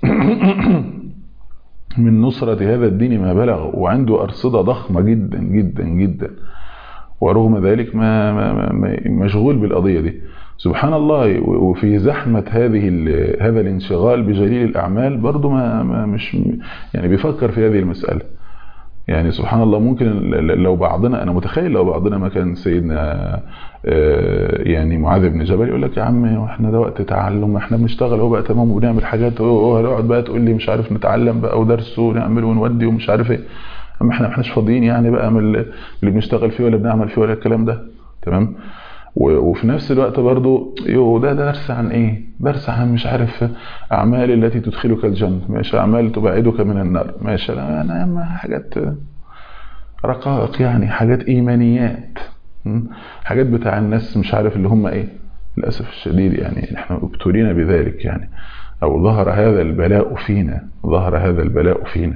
من نصرة هذا الدين ما بلغ وعنده أرصدة ضخمة جدا جدا جدا ورغم ذلك ما, ما, ما مشغول بالقضية دي سبحان الله وفي زحمة هذه هذا الانشغال بجليل الأعمال برضه ما, ما مش يعني بيفكر في هذه المسألة يعني سبحان الله ممكن لو بعضنا انا متخيل لو بعضنا ما كان سيدنا يعني معاذ بن جبل يقول لك يا عم احنا ده وقت تعلم احنا بنشتغل اهو بقى تمام وبنعمل حاجات وهنقعد بقى تقول لي مش عارف نتعلم بقى ودرس ونعمل ونودي ومش عارف ايه اما احنا ما احناش فاضيين يعني بقى من اللي بنشتغل فيه ولا بنعمل فيه ولا الكلام ده تمام وفي نفس الوقت برضو يو ده درس عن ايه درس عن مش عارف اعمال التي تدخلك الجنة ماشي اعمال تبعدك من النار ماشي لا انا اما حاجات رقائق يعني حاجات ايمانيات حاجات بتاع الناس مش عارف اللي هم ايه للاسف الشديد يعني احنا ابتلينا بذلك يعني او ظهر هذا البلاء فينا ظهر هذا البلاء فينا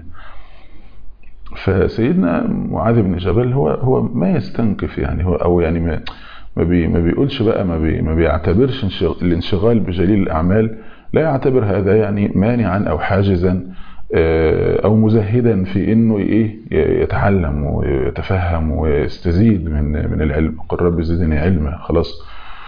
فسيدنا معاذ بن جبل هو هو ما يستنكف يعني هو او يعني ما ما, بي ما بيقولش بقى ما, بي ما بيعتبرش الانشغال بجليل الأعمال لا يعتبر هذا يعني مانعا أو حاجزا أو مزهدا في إنه إيه يتعلم ويتفهم ويستزيد من من العلم قل رب زدني علما خلاص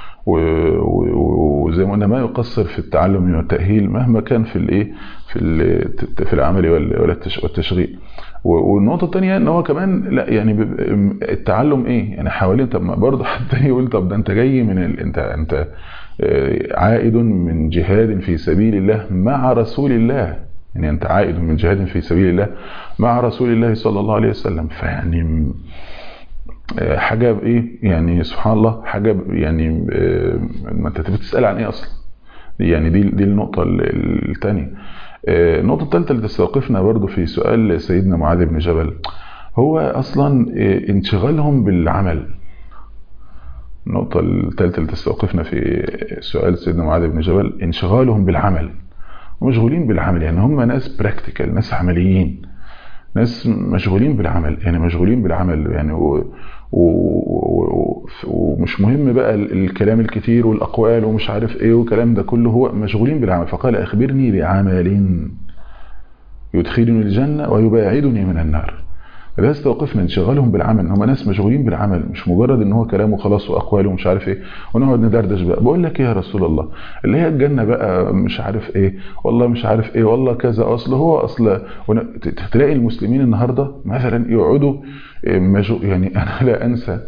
وزي ما قلنا ما يقصر في التعلم والتأهيل مهما كان في الايه في في العمل والتشغيل والنقطه الثانيه ان هو كمان لا يعني التعلم ايه يعني حوالين طب برضه حتى يقول طب ده انت جاي من ال... انت انت عائد من جهاد في سبيل الله مع رسول الله يعني انت عائد من جهاد في سبيل الله مع رسول الله صلى الله عليه وسلم فيعني حاجه ايه يعني سبحان الله حاجه يعني ما انت بتسال عن ايه اصلا يعني دي دي النقطه الثانيه النقطة الثالثة اللي تستوقفنا برضو في سؤال سيدنا معاذ بن جبل هو أصلا انشغالهم بالعمل النقطة الثالثة اللي تستوقفنا في سؤال سيدنا معاذ بن جبل انشغالهم بالعمل ومشغولين بالعمل يعني هم ناس براكتيكال ناس عمليين ناس مشغولين بالعمل يعني مشغولين بالعمل يعني و و و ومش مهم بقى الكلام الكتير والأقوال ومش عارف ايه والكلام ده كله هو مشغولين بالعمل فقال أخبرني بعمل يدخلني الجنة ويباعدني من النار ده استوقفنا انشغالهم بالعمل هم ناس مشغولين بالعمل مش مجرد ان هو كلامه خلاص واقواله ومش عارف ايه ونقعد ندردش بقى بقول لك ايه يا رسول الله اللي هي الجنه بقى مش عارف ايه والله مش عارف ايه والله كذا اصل هو اصل تلاقي المسلمين النهارده مثلا يقعدوا يعني انا لا انسى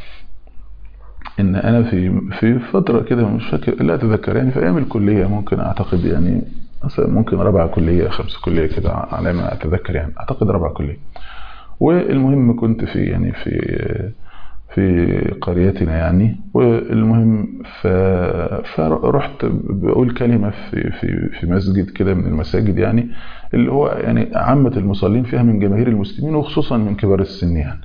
ان انا في في فتره كده مش فاكر لا اتذكر يعني في ايام الكليه ممكن اعتقد يعني مثلا ممكن رابعه كليه خمسه كليه كده على ما اتذكر يعني اعتقد رابعه كليه والمهم كنت في يعني في في قريتنا يعني والمهم فرحت بقول كلمة في في في مسجد كده من المساجد يعني اللي هو يعني عامة المصلين فيها من جماهير المسلمين وخصوصا من كبار السن يعني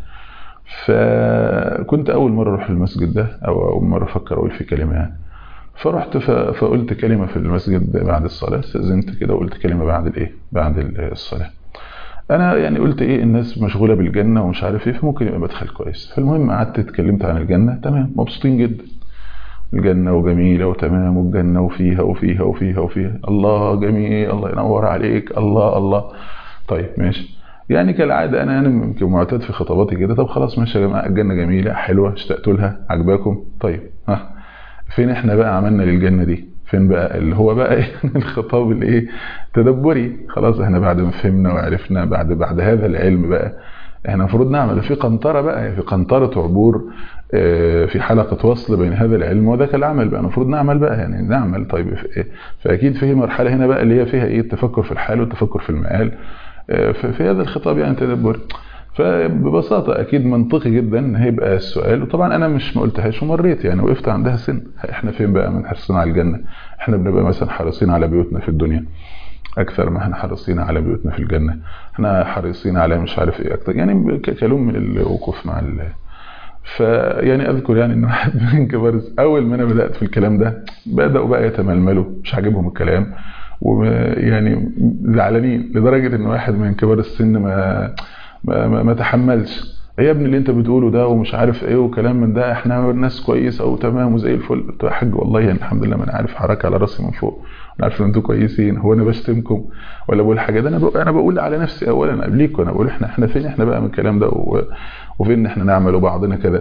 فكنت أول مرة أروح المسجد ده أو أول مرة أفكر أقول في كلمة يعني فرحت فقلت كلمة في المسجد بعد الصلاة استأذنت كده وقلت كلمة بعد الإيه بعد الصلاة انا يعني قلت ايه الناس مشغوله بالجنه ومش عارف ايه فممكن يبقى مدخل كويس فالمهم قعدت اتكلمت عن الجنه تمام مبسوطين جدا الجنه وجميله وتمام والجنه وفيها وفيها وفيها وفيها الله جميل الله ينور عليك الله الله طيب ماشي يعني كالعاده انا انا يمكن معتاد في خطاباتي كده طب خلاص ماشي يا جماعه الجنه جميله حلوه اشتقتوا لها عجباكم طيب ها فين احنا بقى عملنا للجنه دي فين بقى اللي هو بقى ايه الخطاب الايه تدبري خلاص احنا بعد ما فهمنا وعرفنا بعد بعد هذا العلم بقى احنا المفروض نعمل في قنطره بقى في قنطره عبور في حلقه وصل بين هذا العلم وذاك العمل بقى المفروض نعمل بقى يعني نعمل طيب فاكيد في مرحله هنا بقى اللي هي فيها ايه التفكر في الحال والتفكر في المآل في هذا الخطاب يعني تدبري فببساطة أكيد منطقي جدا هيبقى السؤال وطبعا أنا مش ما قلتهاش ومريت يعني وقفت عندها سن إحنا فين بقى من حرصنا على الجنة إحنا بنبقى مثلا حريصين على بيوتنا في الدنيا أكثر ما إحنا حريصين على بيوتنا في الجنة إحنا حريصين على مش عارف إيه أكثر يعني كلام من الوقوف مع ال فيعني اذكر يعني ان واحد من كبار اول ما انا بدات في الكلام ده بداوا بقى يتململوا مش عاجبهم الكلام ويعني زعلانين لدرجه ان واحد من كبار السن ما ما, ما, ما تحملش ايه يا ابني اللي انت بتقوله ده ومش عارف ايه وكلام من ده احنا ناس كويسه وتمام وزي الفل قلت له يا حاج والله يعني الحمد لله ما انا عارف حركه على راسي من فوق انا عارف ان انتوا كويسين هو انا بشتمكم ولا بقول حاجه ده انا بقول انا بقول على نفسي اولا قبليكم انا بقول احنا احنا فين احنا بقى من الكلام ده وفين احنا نعمل بعضنا كده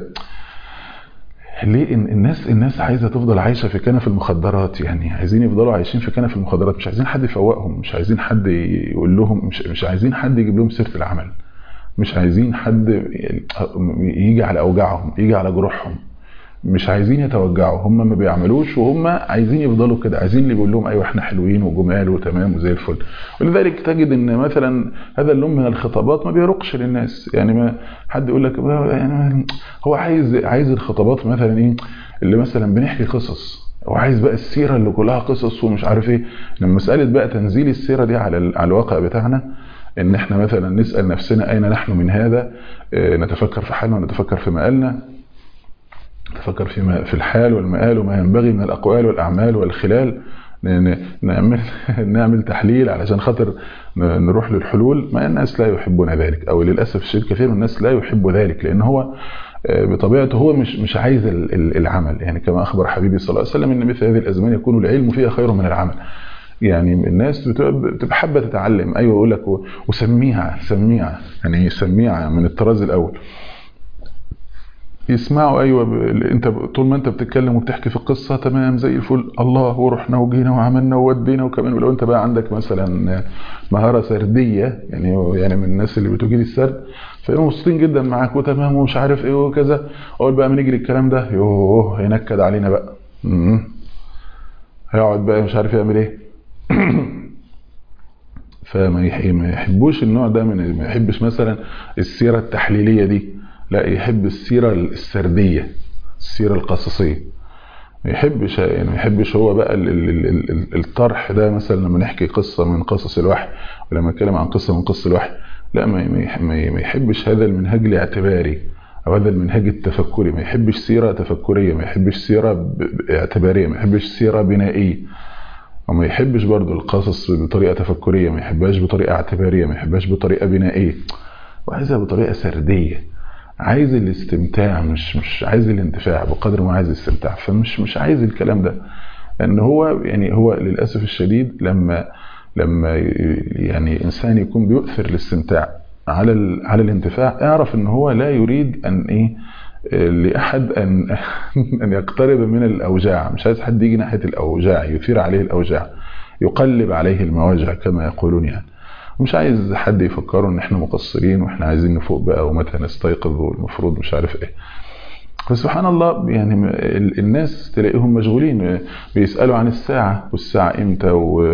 ليه إن الناس الناس عايزه تفضل عايشه في كنف المخدرات يعني عايزين يفضلوا عايشين في كنف المخدرات مش عايزين حد يفوقهم مش عايزين حد يقول لهم مش مش عايزين حد يجيب لهم سيره العمل مش عايزين حد يجي على اوجاعهم يجي على جروحهم مش عايزين يتوجعوا هم ما بيعملوش وهم عايزين يفضلوا كده عايزين اللي بيقول لهم ايوه احنا حلوين وجمال وتمام وزي الفل ولذلك تجد ان مثلا هذا اللون من الخطابات ما بيرقش للناس يعني ما حد يقول لك يعني هو عايز عايز الخطابات مثلا ايه اللي مثلا بنحكي قصص وعايز بقى السيره اللي كلها قصص ومش عارف ايه لما مساله بقى تنزيل السيره دي على على الواقع بتاعنا ان احنا مثلا نسال نفسنا اين نحن من هذا نتفكر في حالنا ونتفكر في مآلنا نتفكر في في الحال والمآل وما ينبغي من الاقوال والاعمال والخلال نعمل نعمل تحليل علشان خاطر نروح للحلول ما الناس لا يحبون ذلك او للاسف الشديد كثير من الناس لا يحب ذلك لان هو بطبيعته هو مش مش عايز العمل يعني كما اخبر حبيبي صلى الله عليه وسلم ان مثل هذه الازمان يكون العلم فيها خير من العمل يعني الناس بتبقى حابه تتعلم ايوه يقول لك وسميها سميها يعني سميها من الطراز الاول يسمعوا ايوه ب... انت طول ما انت بتتكلم وبتحكي في القصه تمام زي الفل الله ورحنا وجينا وعملنا وودينا وكمان ولو انت بقى عندك مثلا مهاره سرديه يعني يعني من الناس اللي بتجيد السرد فيبقوا مبسوطين جدا معاك وتمام ومش عارف ايه وكذا اول بقى ما نجري الكلام ده يوه هينكد علينا بقى م- هيقعد بقى مش عارف يعمل ايه فما يحبوش النوع ده من ما يحبش مثلا السيره التحليليه دي لا يحب السيره السرديه السيره القصصيه ما يحبش يعني ما يحبش هو بقى ال ال ال الطرح ده مثلا لما نحكي قصه من قصص الوحي ولما نتكلم عن قصه من قصص الوحي لا ما ما يحبش هذا المنهج الاعتباري او هذا المنهج التفكري ما يحبش سيره تفكريه ما يحبش سيره اعتباريه ما يحبش سيره بنائيه وما يحبش برضو القصص بطريقه تفكريه ما يحبهاش بطريقه اعتباريه ما يحبهاش بطريقه بنائيه وعايزها بطريقه سرديه عايز الاستمتاع مش مش عايز الانتفاع بقدر ما عايز الاستمتاع فمش مش عايز الكلام ده لان هو يعني هو للاسف الشديد لما لما يعني انسان يكون بيؤثر الاستمتاع على على الانتفاع اعرف ان هو لا يريد ان ايه لاحد ان ان يقترب من الاوجاع مش عايز حد يجي ناحيه الاوجاع يثير عليه الاوجاع يقلب عليه المواجع كما يقولون يعني مش عايز حد يفكروا ان احنا مقصرين واحنا عايزين نفوق بقى ومتى نستيقظ والمفروض مش عارف ايه فسبحان الله يعني الناس تلاقيهم مشغولين بيسألوا عن الساعة والساعة امتى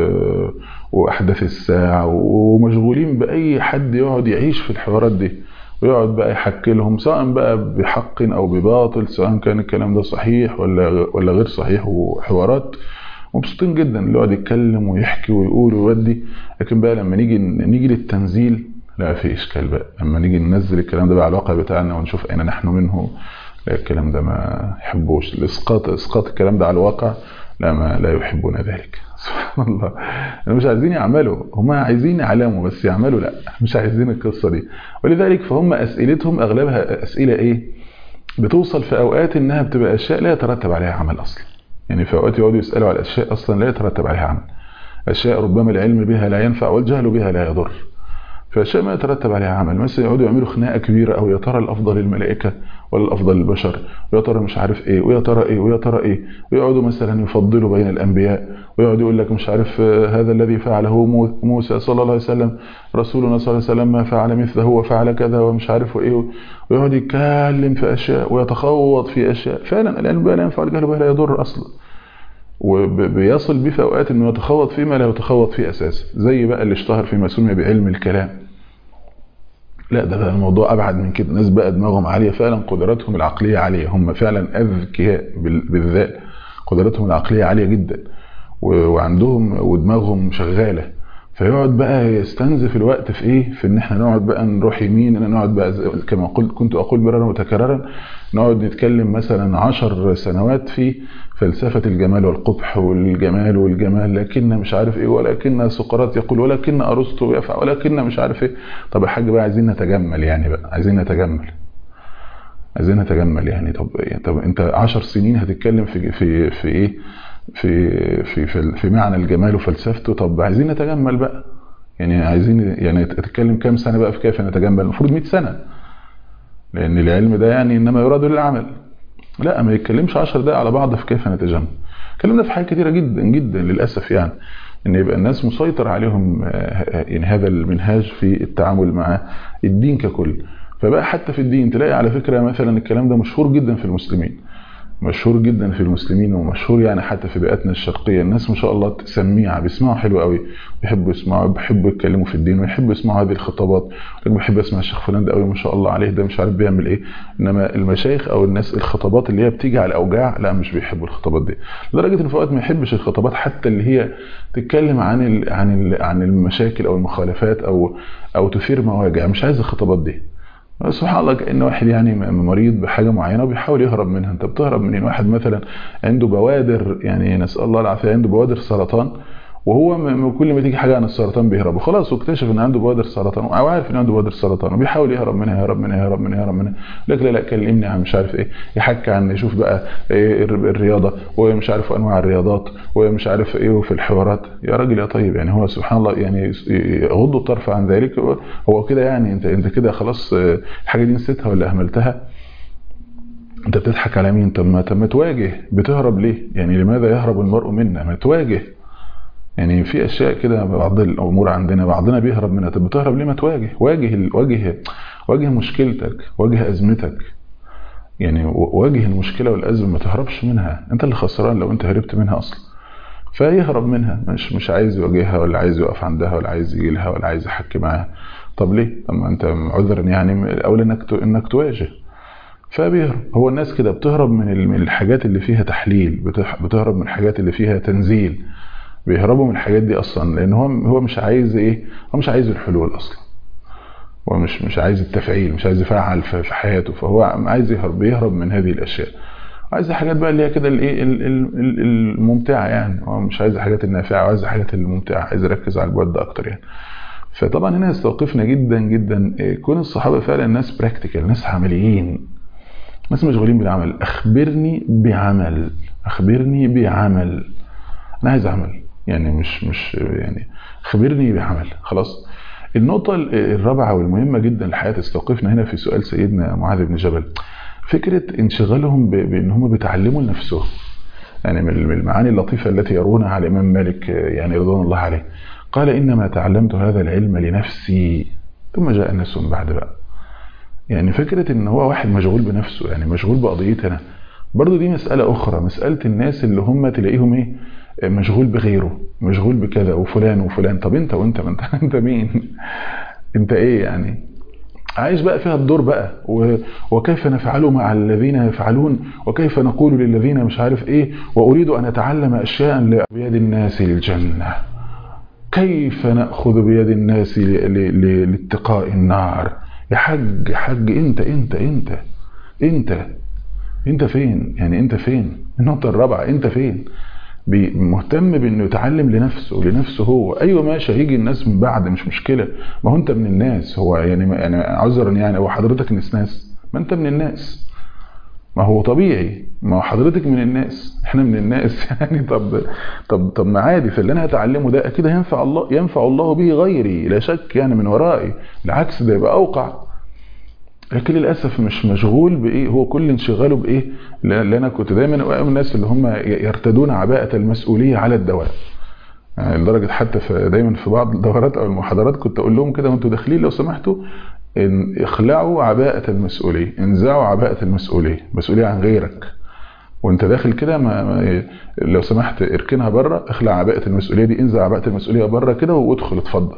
وأحداث الساعة ومشغولين بأي حد يقعد يعيش في الحوارات دي ويقعد بقى يحكي لهم سواء بقى بحق أو بباطل سواء كان الكلام ده صحيح ولا ولا غير صحيح وحوارات مبسوطين جدا اللي يقعد يتكلم ويحكي ويقول ويودي لكن بقى لما نيجي نيجي للتنزيل لا في اشكال بقى لما نيجي ننزل الكلام ده بقى على الواقع بتاعنا ونشوف اين نحن منه لا الكلام ده ما يحبوش الاسقاط اسقاط الكلام ده على الواقع لا ما لا يحبون ذلك سبحان الله مش عايزين يعملوا هم عايزين يعلموا بس يعملوا لا مش عايزين القصه دي ولذلك فهم اسئلتهم اغلبها اسئله ايه بتوصل في اوقات انها بتبقى اشياء لا يترتب عليها عمل اصلا يعني في اوقات يقعدوا يسالوا على اشياء اصلا لا يترتب عليها عمل اشياء ربما العلم بها لا ينفع والجهل بها لا يضر فاشياء ما يترتب عليها عمل مثلا يقعدوا يعملوا خناقه كبيره او يا ترى الافضل الملائكه ولا الافضل البشر ويا ترى مش عارف ايه ويا ترى ايه ويا ترى ايه ويقعدوا مثلا يفضلوا بين الانبياء ويقعد يقول لك مش عارف هذا الذي فعله موسى صلى الله عليه وسلم رسولنا صلى الله عليه وسلم ما فعل مثله وفعل كذا ومش عارف ايه ويقعد يتكلم في اشياء ويتخوض في اشياء فعلا العلم بها لا ينفع الجهل بها لا يضر اصلا وبيصل بيه في اوقات انه يتخوض فيما لا يتخوض فيه اساسا زي بقى اللي اشتهر فيما سمي بعلم الكلام لا ده بقى الموضوع ابعد من كده الناس بقى دماغهم عاليه فعلا قدراتهم العقليه عاليه هم فعلا اذكياء بالذات قدراتهم العقليه عاليه جدا وعندهم ودماغهم شغاله فيقعد بقى يستنزف الوقت في ايه في ان احنا نقعد بقى نروح يمين ان نقعد بقى كما قلت كنت اقول مرارا وتكرارا نقعد نتكلم مثلا عشر سنوات في فلسفة الجمال والقبح والجمال والجمال لكن مش عارف ايه ولكن سقراط يقول ولكن ارسطو يفعل ولكن مش عارف ايه طب يا حاج بقى عايزين نتجمل يعني بقى عايزين نتجمل عايزين نتجمل يعني طب طب انت عشر سنين هتتكلم في في في ايه في في في, في معنى الجمال وفلسفته طب عايزين نتجمل بقى يعني عايزين يعني تتكلم كام سنه بقى في كيف نتجمل المفروض 100 سنه لان العلم ده يعني انما يراد للعمل لا ما يتكلمش 10 دقائق على بعض في كيف نتجمل اتكلمنا في حاجات كتيره جدا جدا للاسف يعني ان يبقى الناس مسيطر عليهم يعني هذا المنهاج في التعامل مع الدين ككل فبقى حتى في الدين تلاقي على فكره مثلا الكلام ده مشهور جدا في المسلمين مشهور جدا في المسلمين ومشهور يعني حتى في بيئتنا الشرقية الناس ما شاء الله سميعة بيسمعوا حلو قوي بيحبوا يسمعوا بيحبوا يتكلموا في الدين ويحبوا يسمعوا هذه الخطابات لكن بحب اسمع الشيخ فلان ده قوي ما شاء الله عليه ده مش عارف بيعمل ايه انما المشايخ او الناس الخطابات اللي هي بتيجي على الاوجاع لا مش بيحبوا الخطابات دي لدرجة ان في اوقات ما يحبش الخطابات حتى اللي هي تتكلم عن ال عن ال عن المشاكل او المخالفات او او تثير مواجع مش عايز الخطابات دي سبحان الله كأن واحد يعني مريض بحاجة معينة وبيحاول يهرب منها انت بتهرب منين واحد مثلا عنده بوادر يعني نسأل الله العافية عنده بوادر سرطان وهو كل ما تيجي حاجه عن السرطان بيهرب وخلاص واكتشف ان عنده بوادر سرطان او عارف ان عنده بوادر سرطان وبيحاول يهرب منها يهرب منها يهرب منها يهرب منها لك لا لا كلمني عن مش عارف ايه يحكي عن يشوف بقى إيه الرياضه ومش عارف انواع الرياضات ومش عارف ايه وفي الحوارات يا راجل يا طيب يعني هو سبحان الله يعني يغض الطرف عن ذلك هو كده يعني انت انت كده خلاص الحاجه دي نسيتها ولا اهملتها انت بتضحك على مين طب ما طب ما تواجه بتهرب ليه يعني لماذا يهرب المرء منا ما تواجه يعني في اشياء كده بعض الامور عندنا بعضنا بيهرب منها طب بتهرب ليه ما تواجه واجه واجه واجه مشكلتك واجه ازمتك يعني واجه المشكله والازمه ما تهربش منها انت اللي خسران لو انت هربت منها اصلا فيهرب منها مش مش عايز يواجهها ولا عايز يقف عندها ولا عايز يجي لها ولا عايز يحكي معاها طب ليه طب ما انت عذرا يعني الاولى انك انك تواجه فبيهرب هو الناس كده بتهرب من الحاجات اللي فيها تحليل بتهرب من الحاجات اللي فيها تنزيل بيهربوا من الحاجات دي اصلا لان هو هو مش عايز ايه هو مش عايز الحلول اصلا هو مش مش عايز التفعيل مش عايز يفعل في في حياته فهو عايز يهرب يهرب من هذه الاشياء عايز حاجات بقى اللي هي كده الايه ال- ال- ال- الممتعه يعني هو مش عايز الحاجات النافعه عايز الحاجات الممتعه عايز يركز على البعد ده اكتر يعني فطبعا هنا يستوقفنا جدا جدا إيه، كون الصحابه فعلا ناس براكتيكال ناس عمليين ناس مشغولين بالعمل اخبرني بعمل اخبرني بعمل انا عايز اعمل يعني مش مش يعني خبرني بعمل خلاص النقطة الرابعة والمهمة جدا الحقيقة تستوقفنا هنا في سؤال سيدنا معاذ بن جبل فكرة انشغالهم ب- بان هم بيتعلموا لنفسهم يعني من من المعاني اللطيفة التي يرونها على الإمام مالك يعني رضوان الله عليه قال إنما تعلمت هذا العلم لنفسي ثم جاء الناس من بعد بقى يعني فكرة ان هو واحد مشغول بنفسه يعني مشغول بقضيتي انا برضو دي مسألة أخرى مسألة الناس اللي هم تلاقيهم إيه مشغول بغيره مشغول بكذا وفلان وفلان طب أنت وأنت ما أنت, انت مين أنت إيه يعني عايش بقى فيها الدور بقى و... وكيف نفعل مع الذين يفعلون وكيف نقول للذين مش عارف إيه وأريد أن أتعلم أشياء بيد الناس للجنة كيف نأخذ بيد الناس ل... ل... ل... لاتقاء النار يا حج يا حج انت انت انت انت انت فين يعني انت فين النقطة الرابعة انت فين مهتم بانه يتعلم لنفسه لنفسه هو ايوه ماشي هيجي الناس من بعد مش مشكلة ما هو انت من الناس هو يعني يعني عذرا يعني هو حضرتك ناس ناس ما انت من الناس ما هو طبيعي ما هو حضرتك من الناس احنا من الناس يعني طب طب طب ما عادي فاللي انا هتعلمه ده اكيد هينفع الله ينفع الله به غيري لا شك يعني من ورائي العكس ده يبقى اوقع لكن للاسف مش مشغول بايه هو كل انشغاله بايه اللي انا كنت دايما من الناس اللي هم يرتدون عباءه المسؤوليه على الدوام يعني لدرجه حتى في دايما في بعض الدورات او المحاضرات كنت اقول لهم كده وانتوا داخلين لو سمحتوا إن اخلعوا عباءة المسؤولية انزعوا عباءة المسؤولية مسؤولية عن غيرك وانت داخل كده ما ما لو سمحت اركنها بره اخلع عباءة المسؤولية دي انزع عباءة المسؤولية بره كده وادخل اتفضل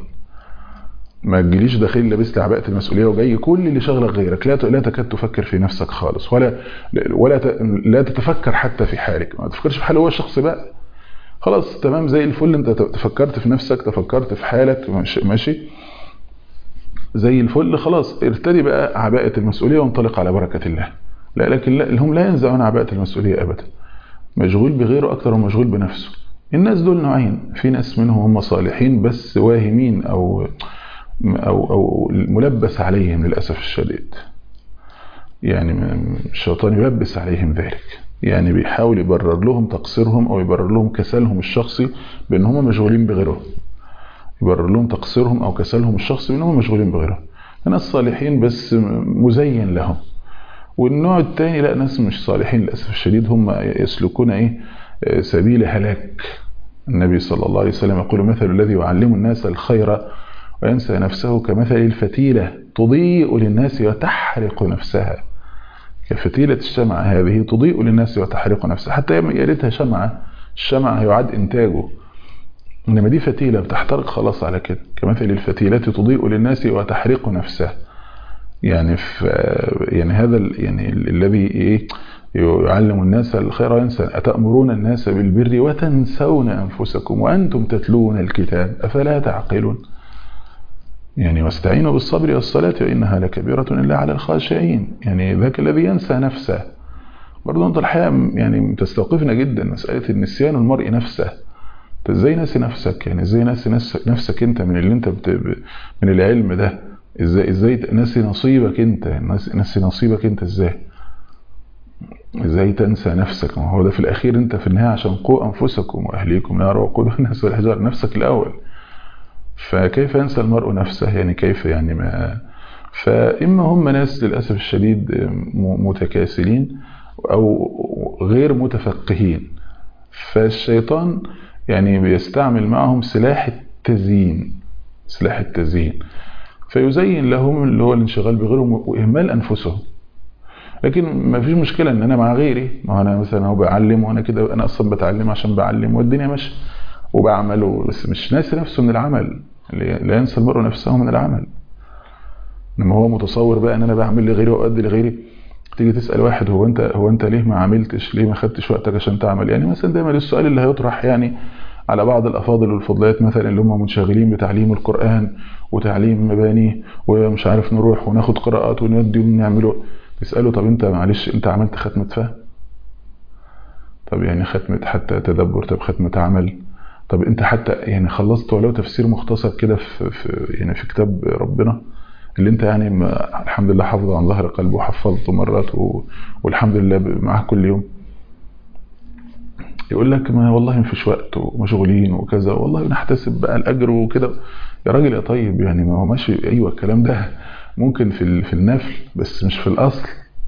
ما تجيليش داخل لابس لي عباءة المسؤولية وجاي كل اللي شغلك غيرك لا لا تكاد تفكر في نفسك خالص ولا ولا لا تتفكر حتى في حالك ما تفكرش في حال هو الشخص بقى خلاص تمام زي الفل انت تفكرت في نفسك تفكرت في حالك ماشي زي الفل خلاص ارتدي بقى عباءة المسؤولية وانطلق على بركة الله لا لكن لا هم لا ينزعون عباءة المسؤولية أبدا مشغول بغيره أكثر ومشغول بنفسه الناس دول نوعين في ناس منهم هم صالحين بس واهمين أو أو أو ملبس عليهم للأسف الشديد يعني الشيطان يلبس عليهم ذلك يعني بيحاول يبرر لهم تقصيرهم أو يبرر لهم كسلهم الشخصي بأن هم مشغولين بغيرهم يبرر لهم تقصيرهم او كسلهم الشخصي انهم مشغولين بغيرهم ناس صالحين بس مزين لهم والنوع الثاني لا ناس مش صالحين للاسف الشديد هم يسلكون ايه سبيل هلاك النبي صلى الله عليه وسلم يقول مثل الذي يعلم الناس الخير وينسى نفسه كمثل الفتيلة تضيء للناس وتحرق نفسها كفتيلة الشمعة هذه تضيء للناس وتحرق نفسها حتى يا ريتها شمعة الشمعة هيعاد إنتاجه إنما دي فتيلة بتحترق خلاص على كده كمثل الفتيلة تضيء للناس وتحرق نفسها يعني في يعني هذا يعني الذي ايه يعلم الناس الخير وينسى أتأمرون الناس بالبر وتنسون أنفسكم وأنتم تتلون الكتاب أفلا تعقلون يعني واستعينوا بالصبر والصلاة وإنها لكبيرة إلا على الخاشعين يعني ذاك الذي ينسى نفسه برضو أنت الحقيقة يعني تستوقفنا جدا مسألة النسيان المرء نفسه انت ازاي ناسي نفسك يعني ازاي ناسي نفسك انت من اللي انت بت... من العلم ده ازاي ازاي ناسي نصيبك انت ناسي نصيبك انت ازاي ازاي تنسى نفسك ما هو ده في الاخير انت في النهايه عشان قوا انفسكم واهليكم نار وقودها الناس والحجار نفسك الاول فكيف ينسى المرء نفسه يعني كيف يعني ما فاما هم ناس للاسف الشديد متكاسلين او غير متفقهين فالشيطان يعني بيستعمل معهم سلاح التزيين سلاح التزيين فيزين لهم اللي هو الانشغال بغيرهم واهمال انفسهم لكن ما فيش مشكله ان انا مع غيري ما انا مثلا هو بعلم وانا كده انا اصلا بتعلم عشان بعلم والدنيا ماشيه وبعمل بس مش ناسي نفسه من العمل لا ينسى المرء نفسه من العمل انما هو متصور بقى ان انا بعمل لغيري وادي لغيري تيجي تسال واحد هو انت هو انت ليه ما عملتش ليه ما خدتش وقتك عشان تعمل يعني مثلا دايما السؤال اللي هيطرح يعني على بعض الافاضل والفضليات مثلا اللي هم منشغلين بتعليم القران وتعليم مبانيه ومش عارف نروح وناخد قراءات ونودي ونعمله تساله طب انت معلش انت عملت ختمه فهم طب يعني ختمه حتى تدبر طب ختمه عمل طب انت حتى يعني خلصت ولو تفسير مختصر كده في, في يعني في كتاب ربنا اللي انت يعني ما الحمد لله حافظه عن ظهر قلب وحفظته مرات و... والحمد لله معاه كل يوم يقول لك ما والله ما فيش وقت ومشغولين وكذا والله نحتسب بقى الاجر وكده يا راجل يا طيب يعني ما هو ماشي ايوه الكلام ده ممكن في في النفل بس مش في الاصل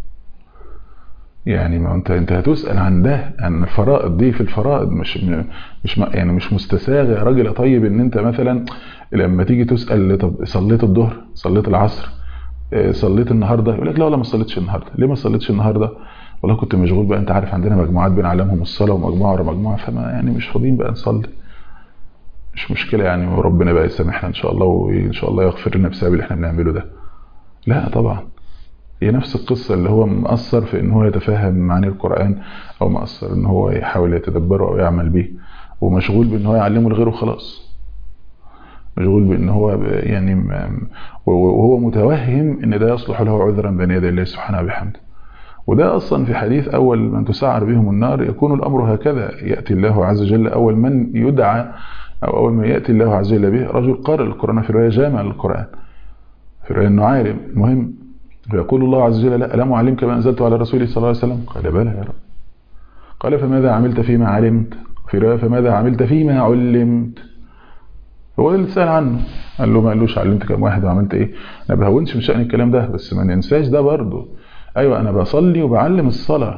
يعني ما انت انت هتسال عن ده عن الفرائض دي في الفرائض مش مش يعني مش مستساغ يا راجل يا طيب ان انت مثلا لما تيجي تسال طب صليت الظهر صليت العصر صليت النهارده يقول لك لا ولا ما صليتش النهارده ليه ما صليتش النهارده والله كنت مشغول بقى انت عارف عندنا مجموعات بنعلمهم الصلاه ومجموعه ورا مجموعه فما يعني مش فاضيين بقى نصلي مش مشكله يعني وربنا بقى يسامحنا ان شاء الله وان شاء الله يغفر لنا بسبب اللي احنا بنعمله ده لا طبعا هي نفس القصة اللي هو مأثر في ان هو يتفهم معاني القرآن او مأثر ان هو يحاول يتدبره او يعمل به ومشغول بان هو يعلمه لغيره خلاص مشغول بان هو يعني وهو متوهم ان ده يصلح له عذرا بين يدي الله سبحانه وبحمده وده اصلا في حديث اول من تسعر بهم النار يكون الامر هكذا ياتي الله عز وجل اول من يدعى او اول من ياتي الله عز وجل به رجل قارئ القران في روايه جامع للقران في روايه انه عالم مهم فيقول الله عز وجل لا ألم أعلمك ما أنزلت على رسوله صلى الله عليه وسلم قال بلى يا رب قال فماذا عملت فيما علمت في رواية فماذا عملت فيما علمت هو ده اللي سأل عنه قال له ما قالوش علمت كم واحد وعملت ايه انا بهونش من شأن الكلام ده بس ما ننساش ده برضه ايوه انا بصلي وبعلم الصلاة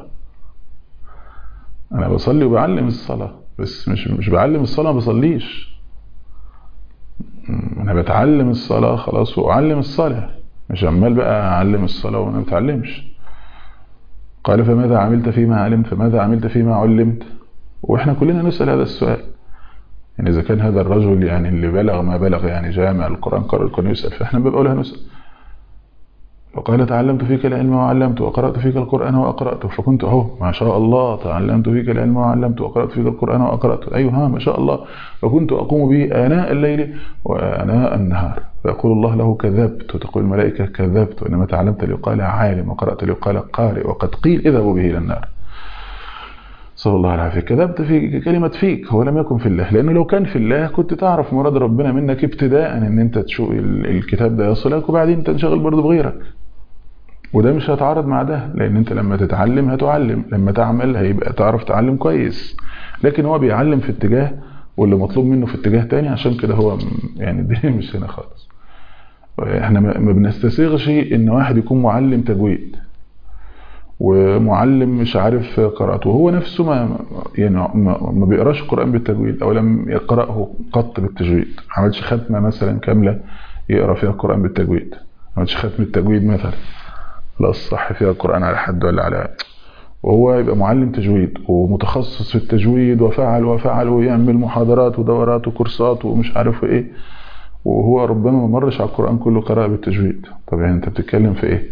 انا بصلي وبعلم الصلاة بس مش مش بعلم الصلاة ما بصليش انا بتعلم الصلاة خلاص واعلم الصلاة مش عمال بقى اعلم الصلاة وانا ما بتعلمش قال فماذا عملت فيما علمت فماذا عملت فيما علمت واحنا كلنا نسأل هذا السؤال يعني اذا كان هذا الرجل يعني اللي بلغ ما بلغ يعني جامع القرآن قرأ القرآن يسأل فاحنا بنبقى لها نسأل وقال تعلمت فيك العلم وعلمت وقرأت فيك القرآن وأقرأته فكنت أهو ما شاء الله تعلمت فيك العلم وعلمت وقرأت فيك القرآن وأقرأته أيوه ها ما شاء الله فكنت أقوم به آناء الليل وآناء النهار فيقول الله له كذبت وتقول الملائكة كذبت وإنما تعلمت ليقال عالم وقرأت ليقال قارئ وقد قيل اذهبوا به إلى النار صلى الله عليه وسلم كذبت في كلمة فيك هو لم يكن في الله لأنه لو كان في الله كنت تعرف مراد ربنا منك ابتداء ان انت تشوف الكتاب ده يصلك وبعدين تنشغل برضه بغيرك وده مش هيتعارض مع ده لان انت لما تتعلم هتعلم لما تعمل هيبقى تعرف تعلم كويس لكن هو بيعلم في اتجاه واللي مطلوب منه في اتجاه تاني عشان كده هو يعني الدنيا مش هنا خالص احنا ما بنستسيغش ان واحد يكون معلم تجويد ومعلم مش عارف قراءته وهو نفسه ما يعني ما, ما بيقراش القرآن بالتجويد او لم يقرأه قط بالتجويد ما عملش ختمة مثلا كاملة يقرأ فيها القرآن بالتجويد ما عملش ختمة التجويد مثلا خلاص صح فيها القرآن على حد ولا على وهو يبقى معلم تجويد ومتخصص في التجويد وفعل وفعل ويعمل محاضرات ودورات وكورسات ومش عارف ايه وهو ربما ما مرش على القرآن كله قراءة بالتجويد طب يعني انت بتتكلم في ايه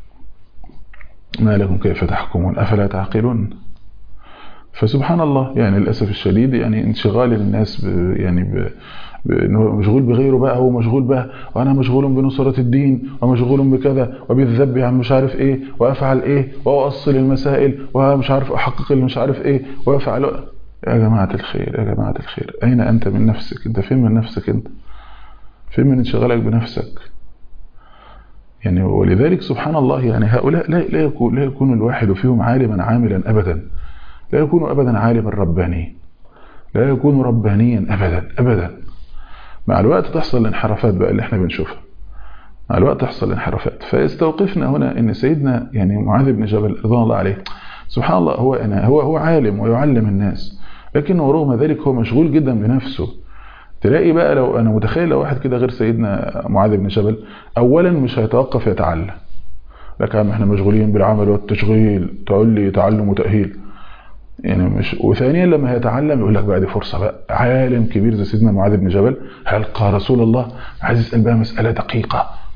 ما لكم كيف تحكمون أفلا تعقلون فسبحان الله يعني للأسف الشديد يعني انشغال الناس ب يعني ب بانه مشغول بغيره بقى هو مشغول بقى وانا مشغول بنصرة الدين ومشغول بكذا وبالذب عن مش عارف ايه وافعل ايه واوصل المسائل ومش عارف احقق مش عارف ايه وافعل يا جماعة الخير يا جماعة الخير اين انت من نفسك انت فين من نفسك انت فين من انشغالك بنفسك يعني ولذلك سبحان الله يعني هؤلاء لا لا يكون لا يكون الواحد فيهم عالما عاملا ابدا لا يكون ابدا عالما ربانيا لا يكون ربانيا ابدا ابدا مع الوقت تحصل الانحرافات بقى اللي احنا بنشوفها مع الوقت تحصل الانحرافات فاستوقفنا هنا ان سيدنا يعني معاذ بن جبل رضوان الله عليه سبحان الله هو أنا هو هو عالم ويعلم الناس لكنه رغم ذلك هو مشغول جدا بنفسه تلاقي بقى لو انا متخيل لو واحد كده غير سيدنا معاذ بن جبل اولا مش هيتوقف يتعلم لك احنا مشغولين بالعمل والتشغيل تقول لي تعلم وتأهيل يعني مش وثانيا لما هيتعلم يقول لك بقى دي فرصه بقى عالم كبير زي سيدنا معاذ بن جبل هل قال رسول الله عايز يسال بقى مساله دقيقه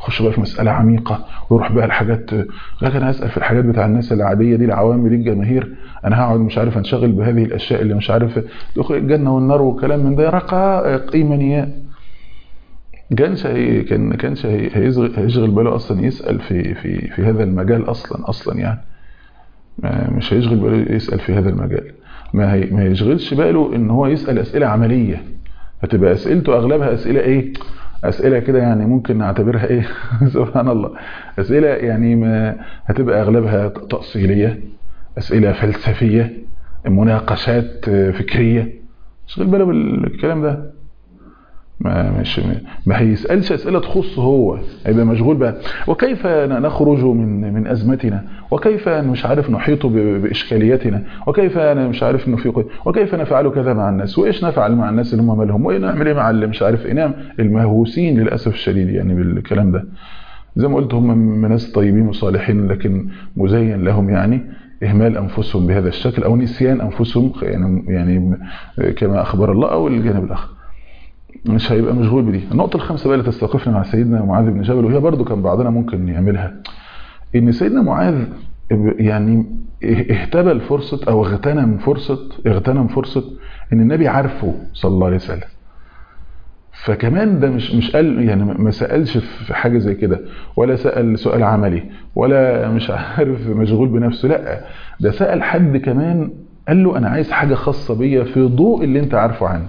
يخش بقى في مساله عميقه ويروح بقى الحاجات لكن انا اسال في الحاجات بتاع الناس العاديه دي العوام دي الجماهير انا هقعد مش عارف انشغل بهذه الاشياء اللي مش عارف دخول الجنه والنار والكلام من ده رقائق ايمانيات كانش هي كان كانش هيشغل هيشغل باله اصلا يسال في في في هذا المجال اصلا اصلا يعني مش هيشغل باله يسال في هذا المجال ما هي ما يشغلش باله ان هو يسال اسئله عمليه هتبقى اسئلته اغلبها اسئله ايه اسئله كده يعني ممكن نعتبرها ايه سبحان الله اسئله يعني ما هتبقى اغلبها تاصيليه اسئله فلسفيه مناقشات فكريه شغل باله بالكلام ده ما مش ما هيسالش اسئله تخصه هو هيبقى مشغول بقى وكيف نخرج من من ازمتنا وكيف مش عارف نحيط باشكالياتنا وكيف انا مش عارف نفيق وكيف نفعل كذا مع الناس وايش نفعل مع الناس اللي هم مالهم وايه نعمل ايه مع اللي مش عارف ايه نعم المهووسين للاسف الشديد يعني بالكلام ده زي ما قلت هم ناس طيبين وصالحين لكن مزين لهم يعني إهمال أنفسهم بهذا الشكل أو نسيان أنفسهم يعني يعني كما أخبر الله أو الجانب الآخر مش هيبقى مشغول بدي النقطة الخامسة بقى اللي تستوقفنا مع سيدنا معاذ بن جبل وهي برضو كان بعضنا ممكن يعملها ان سيدنا معاذ يعني اهتبل فرصة او اغتنم فرصة اغتنم فرصة ان النبي عارفه صلى الله عليه وسلم فكمان ده مش مش قال يعني ما سالش في حاجه زي كده ولا سال سؤال عملي ولا مش عارف مشغول بنفسه لا ده سال حد كمان قال له انا عايز حاجه خاصه بيا في ضوء اللي انت عارفه عني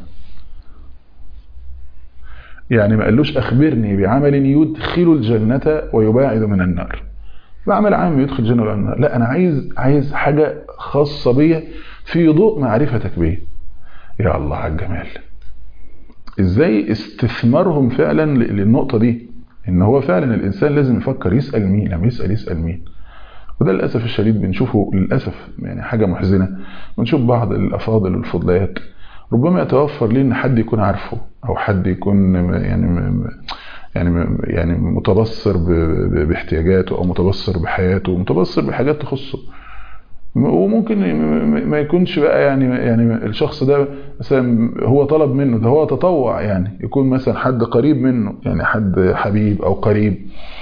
يعني ما قالوش أخبرني بعمل يدخل الجنة ويباعد من النار بعمل عام يدخل الجنة ولا النار لا أنا عايز عايز حاجة خاصة بيا في ضوء معرفتك بيه يا الله على الجمال ازاي استثمارهم فعلا للنقطة دي ان هو فعلا الانسان لازم يفكر يسأل مين لما يسأل يسأل مين وده للأسف الشديد بنشوفه للأسف يعني حاجة محزنة بنشوف بعض الأفاضل والفضليات ربما يتوفر لي ان حد يكون عارفه او حد يكون يعني يعني يعني متبصر باحتياجاته او متبصر بحياته متبصر بحاجات تخصه وممكن ما يكونش بقى يعني يعني الشخص ده مثلا هو طلب منه ده هو تطوع يعني يكون مثلا حد قريب منه يعني حد حبيب او قريب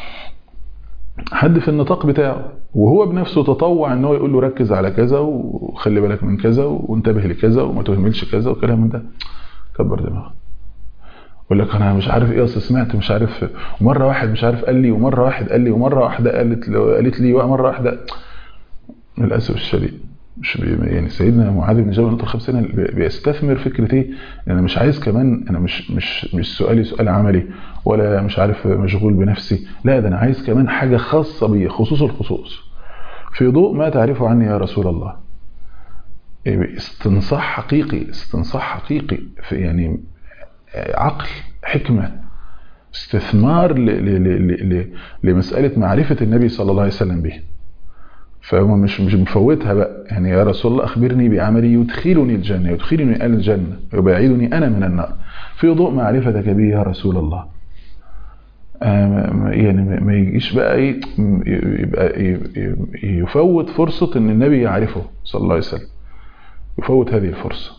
حد في النطاق بتاعه وهو بنفسه تطوع ان هو يقول له ركز على كذا وخلي بالك من كذا وانتبه لكذا وما تهملش كذا وكلام من ده كبر دماغك يقول لك انا مش عارف ايه اصل سمعت مش عارف ومره واحد مش عارف قال لي ومره واحد قال لي ومره واحده قالت قالت لي ومره واحده للاسف الشديد مش بي يعني سيدنا معاذ بن جبل نقطه 50 بيستثمر فكره ايه انا مش عايز كمان انا مش مش مش سؤالي سؤال عملي ولا مش عارف مشغول بنفسي لا ده انا عايز كمان حاجه خاصه بي خصوص الخصوص في ضوء ما تعرفه عني يا رسول الله استنصاح حقيقي استنصاح حقيقي في يعني عقل حكمه استثمار ل ل ل ل لمساله معرفه النبي صلى الله عليه وسلم به فهو مش مش مفوتها بقى يعني يا رسول الله اخبرني بعملي يدخلني الجنه يدخلني الى الجنه ويبعدني انا من النار في ضوء معرفتك به يا رسول الله يعني ما يجيش بقى ايه يبقى يفوت فرصه ان النبي يعرفه صلى الله عليه وسلم يفوت هذه الفرصه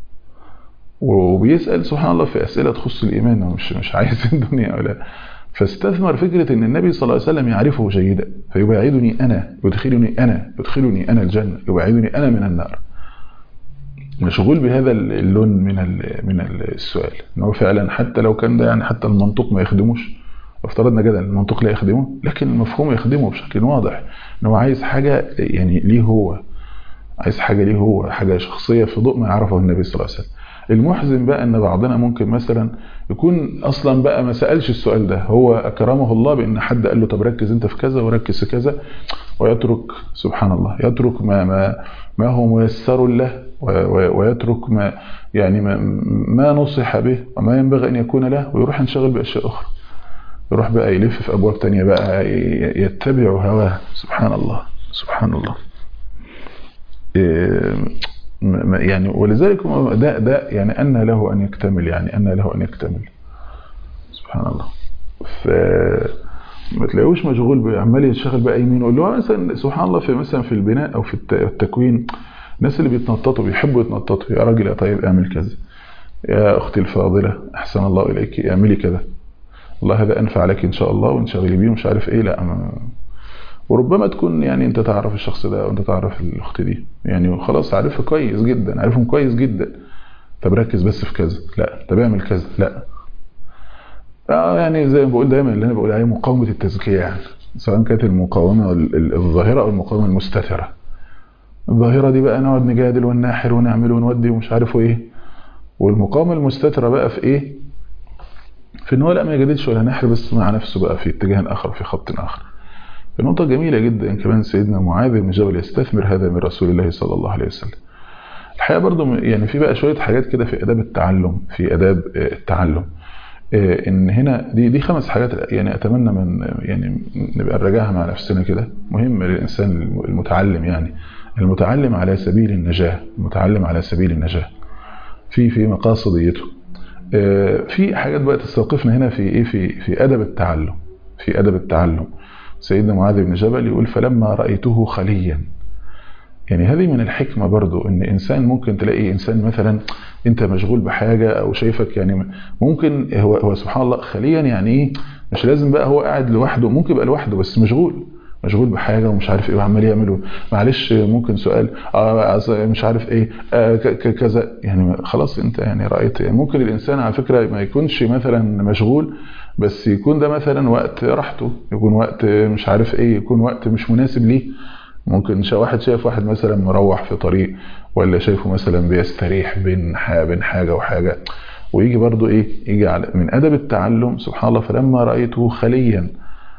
وبيسال سبحان الله في اسئله تخص الايمان مش مش عايز الدنيا ولا فاستثمر فكرة ان النبي صلى الله عليه وسلم يعرفه جيدا فيبعدني انا يدخلني انا يدخلني انا الجنة يبعدني انا من النار مشغول بهذا اللون من من السؤال ان هو فعلا حتى لو كان ده يعني حتى المنطق ما يخدموش افترضنا كده المنطق لا يخدمه لكن المفهوم يخدمه بشكل واضح ان هو عايز حاجة يعني ليه هو عايز حاجة ليه هو حاجة شخصية في ضوء ما يعرفه النبي صلى الله عليه وسلم المحزن بقى ان بعضنا ممكن مثلا يكون اصلا بقى ما سالش السؤال ده هو اكرمه الله بان حد قال له طب ركز انت في كذا وركز في كذا ويترك سبحان الله يترك ما ما ما هو ميسر له ويترك ما يعني ما, ما نصح به وما ينبغي ان يكون له ويروح ينشغل باشياء اخرى يروح بقى يلف في ابواب تانية بقى يتبع هواه سبحان الله سبحان الله يعني ولذلك ده ده يعني ان له ان يكتمل يعني ان له ان يكتمل سبحان الله ف ما تلاقيهوش مشغول عمال يشتغل بقى يمين يقول له مثلا سبحان الله في مثلا في البناء او في التكوين الناس اللي بيتنططوا بيحبوا يتنططوا يا راجل يا طيب اعمل كذا يا اختي الفاضله احسن الله اليك اعملي كذا والله هذا انفع لك ان شاء الله وانشغلي بيه ومش عارف ايه لا ما وربما تكون يعني انت تعرف الشخص ده او انت تعرف الاخت دي يعني خلاص عارفها كويس جدا عارفهم كويس جدا طب ركز بس في كذا لا طب اعمل كذا لا اه يعني زي ما بقول دايما اللي انا بقول عليه مقاومه التزكيه يعني سواء كانت المقاومه الظاهره او المقاومه المستتره الظاهره دي بقى نقعد نجادل ونناحر ونعمل ونودي ومش عارف ايه والمقاومه المستتره بقى في ايه في ان هو لا ما يجادلش ولا نحر بس مع نفسه بقى في اتجاه اخر في خط اخر نقطة جميلة جدا كمان سيدنا معاذ بن جبل يستثمر هذا من رسول الله صلى الله عليه وسلم الحقيقة برضو يعني في بقى شوية حاجات كده في آداب التعلم في آداب التعلم ان هنا دي دي خمس حاجات يعني اتمنى من يعني نبقى نراجعها مع نفسنا كده مهم للانسان المتعلم يعني المتعلم على سبيل النجاة المتعلم على سبيل النجاة في في مقاصديته في حاجات بقى تستوقفنا هنا في ايه في في ادب التعلم في ادب التعلم سيدنا معاذ بن جبل يقول فلما رأيته خليا يعني هذه من الحكمة برضو ان انسان ممكن تلاقي انسان مثلا انت مشغول بحاجة او شايفك يعني ممكن هو, هو سبحان الله خليا يعني ايه مش لازم بقى هو قاعد لوحده ممكن يبقى لوحده بس مشغول مشغول بحاجة ومش عارف ايه وعمال يعمله معلش ممكن سؤال آه مش عارف ايه آه كذا يعني خلاص انت يعني رأيت يعني ممكن الانسان على فكرة ما يكونش مثلا مشغول بس يكون ده مثلا وقت راحته يكون وقت مش عارف ايه يكون وقت مش مناسب ليه ممكن واحد شايف واحد مثلا مروح في طريق ولا شايفه مثلا بيستريح بين بين حاجة وحاجة ويجي برضو ايه يجي على من ادب التعلم سبحان الله فلما رأيته خليا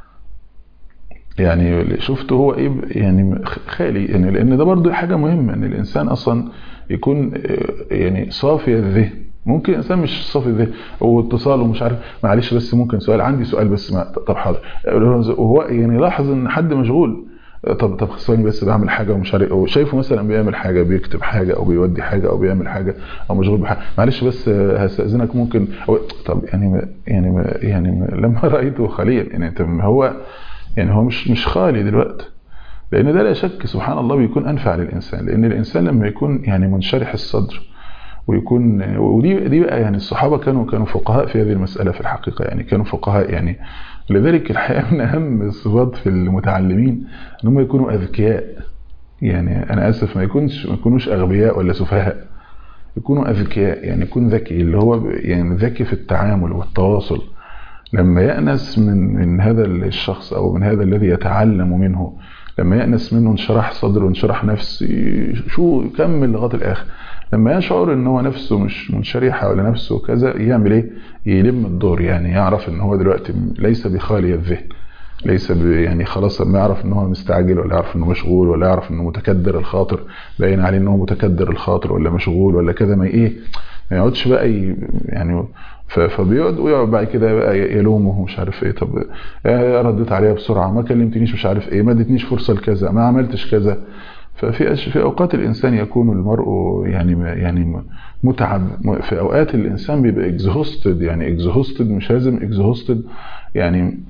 يعني شفته هو ايه يعني خالي يعني لان ده برضو حاجة مهمة ان الانسان اصلا يكون يعني صافي الذهن ممكن انسان مش صافي الذهن واتصال ومش عارف معلش بس ممكن سؤال عندي سؤال بس ما طب حاضر وهو يعني لاحظ ان حد مشغول طب طب ثواني بس بعمل حاجه ومش عارف شايفه مثلا بيعمل حاجه بيكتب حاجه او بيودي حاجه او بيعمل حاجه او مشغول بحاجه معلش بس هستاذنك ممكن أو طب يعني يعني يعني لما رايته خليا يعني انت هو يعني هو مش مش خالي دلوقتي لان ده لا شك سبحان الله بيكون انفع للانسان لان الانسان لما يكون يعني منشرح الصدر ويكون ودي دي بقى يعني الصحابه كانوا كانوا فقهاء في هذه المساله في الحقيقه يعني كانوا فقهاء يعني لذلك الحقيقه من اهم الصفات في المتعلمين ان هم يكونوا اذكياء يعني انا اسف ما يكونش ما يكونوش اغبياء ولا سفهاء يكونوا اذكياء يعني يكون ذكي اللي هو يعني ذكي في التعامل والتواصل لما يأنس من من هذا الشخص او من هذا الذي يتعلم منه لما يأنس منه انشرح صدره وانشرح نفسه شو يكمل لغايه الاخر لما يشعر ان هو نفسه مش منشرحه ولا نفسه كذا يعمل ايه يلم الدور يعني يعرف ان هو دلوقتي ليس بخالي الذهن ليس يعني خلاص لما يعرف ان هو مستعجل ولا يعرف انه مشغول ولا يعرف انه متكدر الخاطر باين عليه ان هو متكدر الخاطر ولا مشغول ولا كذا ما ايه ما يقعدش بقى يعني فبيقعد ويقعد بعد كده بقى يلومه ومش عارف ايه طب رديت عليها بسرعه ما كلمتنيش مش عارف ايه ما ادتنيش فرصه لكذا ما عملتش كذا ففي في اوقات الانسان يكون المرء يعني يعني متعب في اوقات الانسان بيبقى اكزهوستد يعني اكزهوستد مش لازم اكزهوستد يعني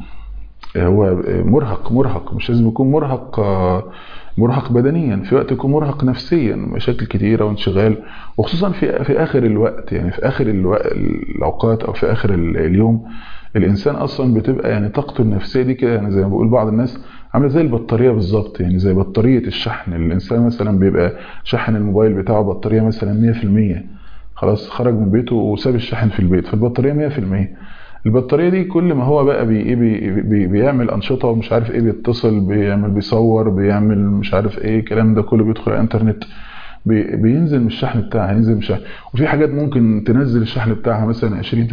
هو مرهق مرهق مش لازم يكون مرهق مرهق بدنيا في وقت يكون مرهق نفسيا مشاكل كتيره وانشغال وخصوصا في في اخر الوقت يعني في اخر الوقت الاوقات او في اخر اليوم الانسان اصلا بتبقى يعني طاقته النفسيه دي كده يعني زي ما بيقول بعض الناس عامله زي البطاريه بالظبط يعني زي بطاريه الشحن الانسان مثلا بيبقى شحن الموبايل بتاعه بطاريه مثلا 100% خلاص خرج من بيته وساب الشحن في البيت فالبطاريه 100% البطاريه دي كل ما هو بقى بي بي بي بيعمل انشطه ومش عارف ايه بيتصل بيعمل بيصور بيعمل مش عارف ايه الكلام ده كله بيدخل على الانترنت بي بينزل من الشحن بتاعها ينزل من الشحن وفي حاجات ممكن تنزل الشحن بتاعها مثلا 20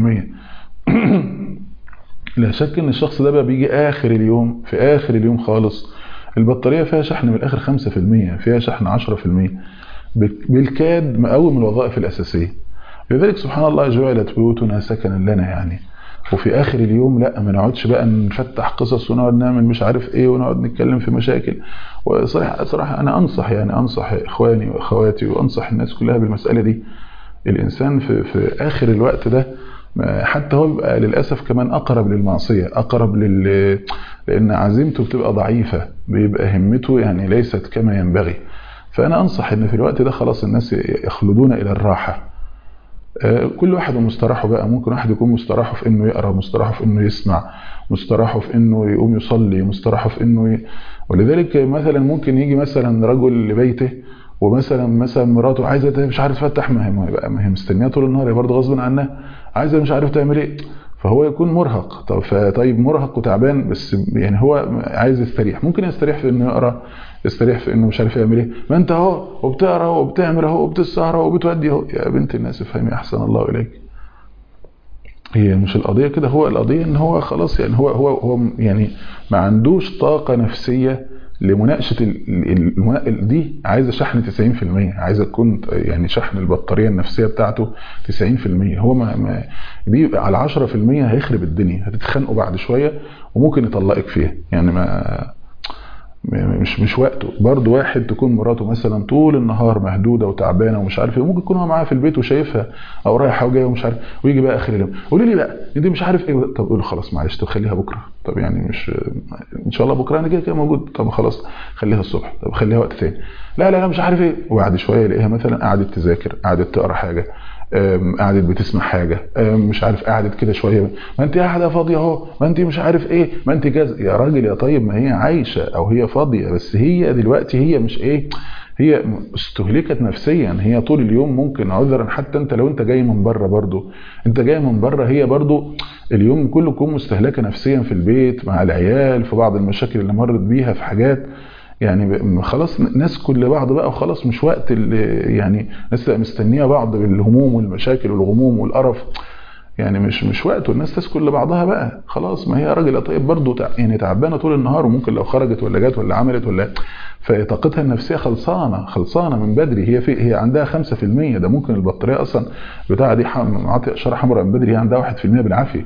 30% لا شك ان الشخص ده بقى بيجي اخر اليوم في اخر اليوم خالص البطاريه فيها شحن من الاخر 5% فيها شحن 10% بالكاد مقوم الوظائف الاساسيه لذلك سبحان الله جعلت بيوتنا سكنا لنا يعني وفي اخر اليوم لا ما نقعدش بقى نفتح قصص ونقعد نعمل مش عارف ايه ونقعد نتكلم في مشاكل وصراحه صراحه انا انصح يعني انصح اخواني واخواتي وانصح الناس كلها بالمساله دي الانسان في في اخر الوقت ده حتى هو بيبقى للاسف كمان اقرب للمعصيه اقرب لل لان عزيمته بتبقى ضعيفه بيبقى همته يعني ليست كما ينبغي فانا انصح ان في الوقت ده خلاص الناس يخلدون الى الراحه كل واحد ومستراحه بقى ممكن واحد يكون مستراحه في انه يقرا مستراحه في انه يسمع مستراحه في انه يقوم يصلي مستراحه في انه ي... ولذلك مثلا ممكن يجي مثلا رجل لبيته ومثلا مثلا مراته عايزه مش عارف تفتح ما هي ما هي مستنيه طول النهار هي برضه غصب عنها عايزه مش عارف تعمل ايه فهو يكون مرهق طب فطيب مرهق وتعبان بس يعني هو عايز يستريح ممكن يستريح في انه يقرا يستريح في انه مش عارف يعمل ايه ما انت اهو وبتقرا وبتعمل اهو وبتسهر وبتودي اهو يا بنت الناس افهمي احسن الله اليك هي مش القضيه كده هو القضيه ان هو خلاص يعني هو هو هو يعني ما عندوش طاقه نفسيه لمناقشه ال دي عايزه شحن 90% عايزه تكون يعني شحن البطاريه النفسيه بتاعته 90% هو ما, ما دي على 10% هيخرب الدنيا هتتخانقوا بعد شويه وممكن يطلقك فيها يعني ما مش مش وقته برضه واحد تكون مراته مثلا طول النهار مهدوده وتعبانه ومش عارف ايه ممكن يكون هو معاها في البيت وشايفها او رايحه وجايه ومش عارف ويجي بقى اخر اليوم قولي لي بقى انت مش عارف ايه طب قول خلاص معلش طب خليها بكره طب يعني مش ان شاء الله بكره انا كده كده موجود طب خلاص خليها الصبح طب خليها وقت تاني لا لا لا مش عارف ايه وبعد شويه يلاقيها مثلا قعدت تذاكر قعدت تقرا حاجه قعدت بتسمع حاجه مش عارف قعدت كده شويه ما انت قاعده فاضيه اهو ما انت مش عارف ايه ما انت كذا يا راجل يا طيب ما هي عايشه او هي فاضيه بس هي دلوقتي هي مش ايه هي استهلكت نفسيا هي طول اليوم ممكن عذرا حتى انت لو انت جاي من بره برضو انت جاي من بره هي برضو اليوم كله تكون مستهلكه نفسيا في البيت مع العيال في بعض المشاكل اللي مرت بيها في حاجات يعني خلاص نسكن لبعض بقى وخلاص مش وقت يعني ناس مستنيه بعض بالهموم والمشاكل والغموم والقرف يعني مش مش وقته الناس تسكن لبعضها بقى خلاص ما هي راجل طيب برضه يعني تعبانه طول النهار وممكن لو خرجت ولا جت ولا عملت ولا فطاقتها النفسيه خلصانه خلصانه من بدري هي في هي عندها 5% ده ممكن البطاريه اصلا بتاعها دي معطي اشاره حمراء من بدري هي عندها 1% بالعافيه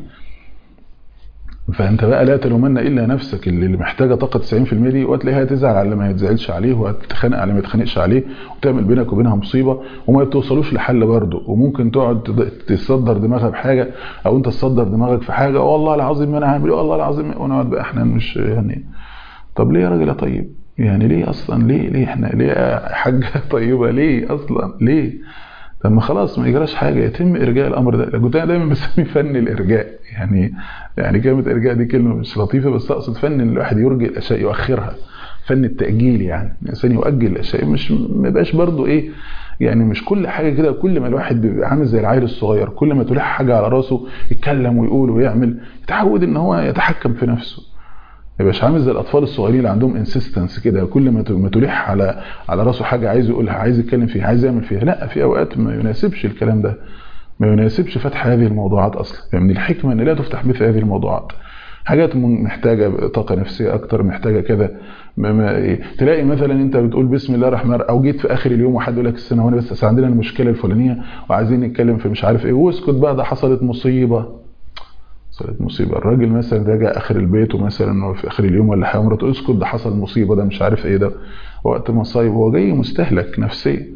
فانت بقى لا تلومن الا نفسك اللي محتاجه طاقه 90% دي وتلاقيها تزعل على اللي ما يتزعلش عليه وتتخانق على اللي ما يتخانقش عليه وتعمل بينك وبينها مصيبه وما توصلوش لحل برضه وممكن تقعد تصدر دماغها بحاجه او انت تصدر دماغك في حاجه والله العظيم ما انا عامل والله العظيم ونقعد بقى احنا مش يعني طب ليه يا راجل يا طيب يعني ليه اصلا ليه ليه احنا ليه يا حاجه طيبه ليه اصلا ليه طب ما خلاص ما يجراش حاجه يتم ارجاء الامر ده كنت انا دايما بسميه فن الارجاء يعني يعني كلمه ارجاء دي كلمه مش لطيفه بس اقصد فن ان الواحد يرجي الاشياء يؤخرها فن التاجيل يعني الانسان يؤجل الاشياء مش ما يبقاش برضه ايه يعني مش كل حاجه كده كل ما الواحد بيبقى عامل زي العيل الصغير كل ما تلح حاجه على راسه يتكلم ويقول ويعمل يتعود ان هو يتحكم في نفسه ما يبقاش عامل زي الاطفال الصغيرين اللي عندهم انسيستنس كده كل ما تلح على على راسه حاجه عايز يقولها عايز يتكلم فيها عايز يعمل فيها لا في اوقات ما يناسبش الكلام ده ما يناسبش فتح هذه الموضوعات اصلا يعني من الحكمه ان لا تفتح مثل هذه الموضوعات حاجات محتاجه طاقه نفسيه اكتر محتاجه كده ما ما تلاقي مثلا انت بتقول بسم الله الرحمن الرحيم او جيت في اخر اليوم وحد يقول لك السنه وانا بس عندنا المشكله الفلانيه وعايزين نتكلم في مش عارف ايه واسكت بقى ده حصلت مصيبه حصلت مصيبه الراجل مثلا راجع اخر البيت ومثلا في اخر اليوم ولا حاجه مراته اسكت ده حصل مصيبه ده مش عارف ايه ده وقت مصايب هو جاي مستهلك نفسيا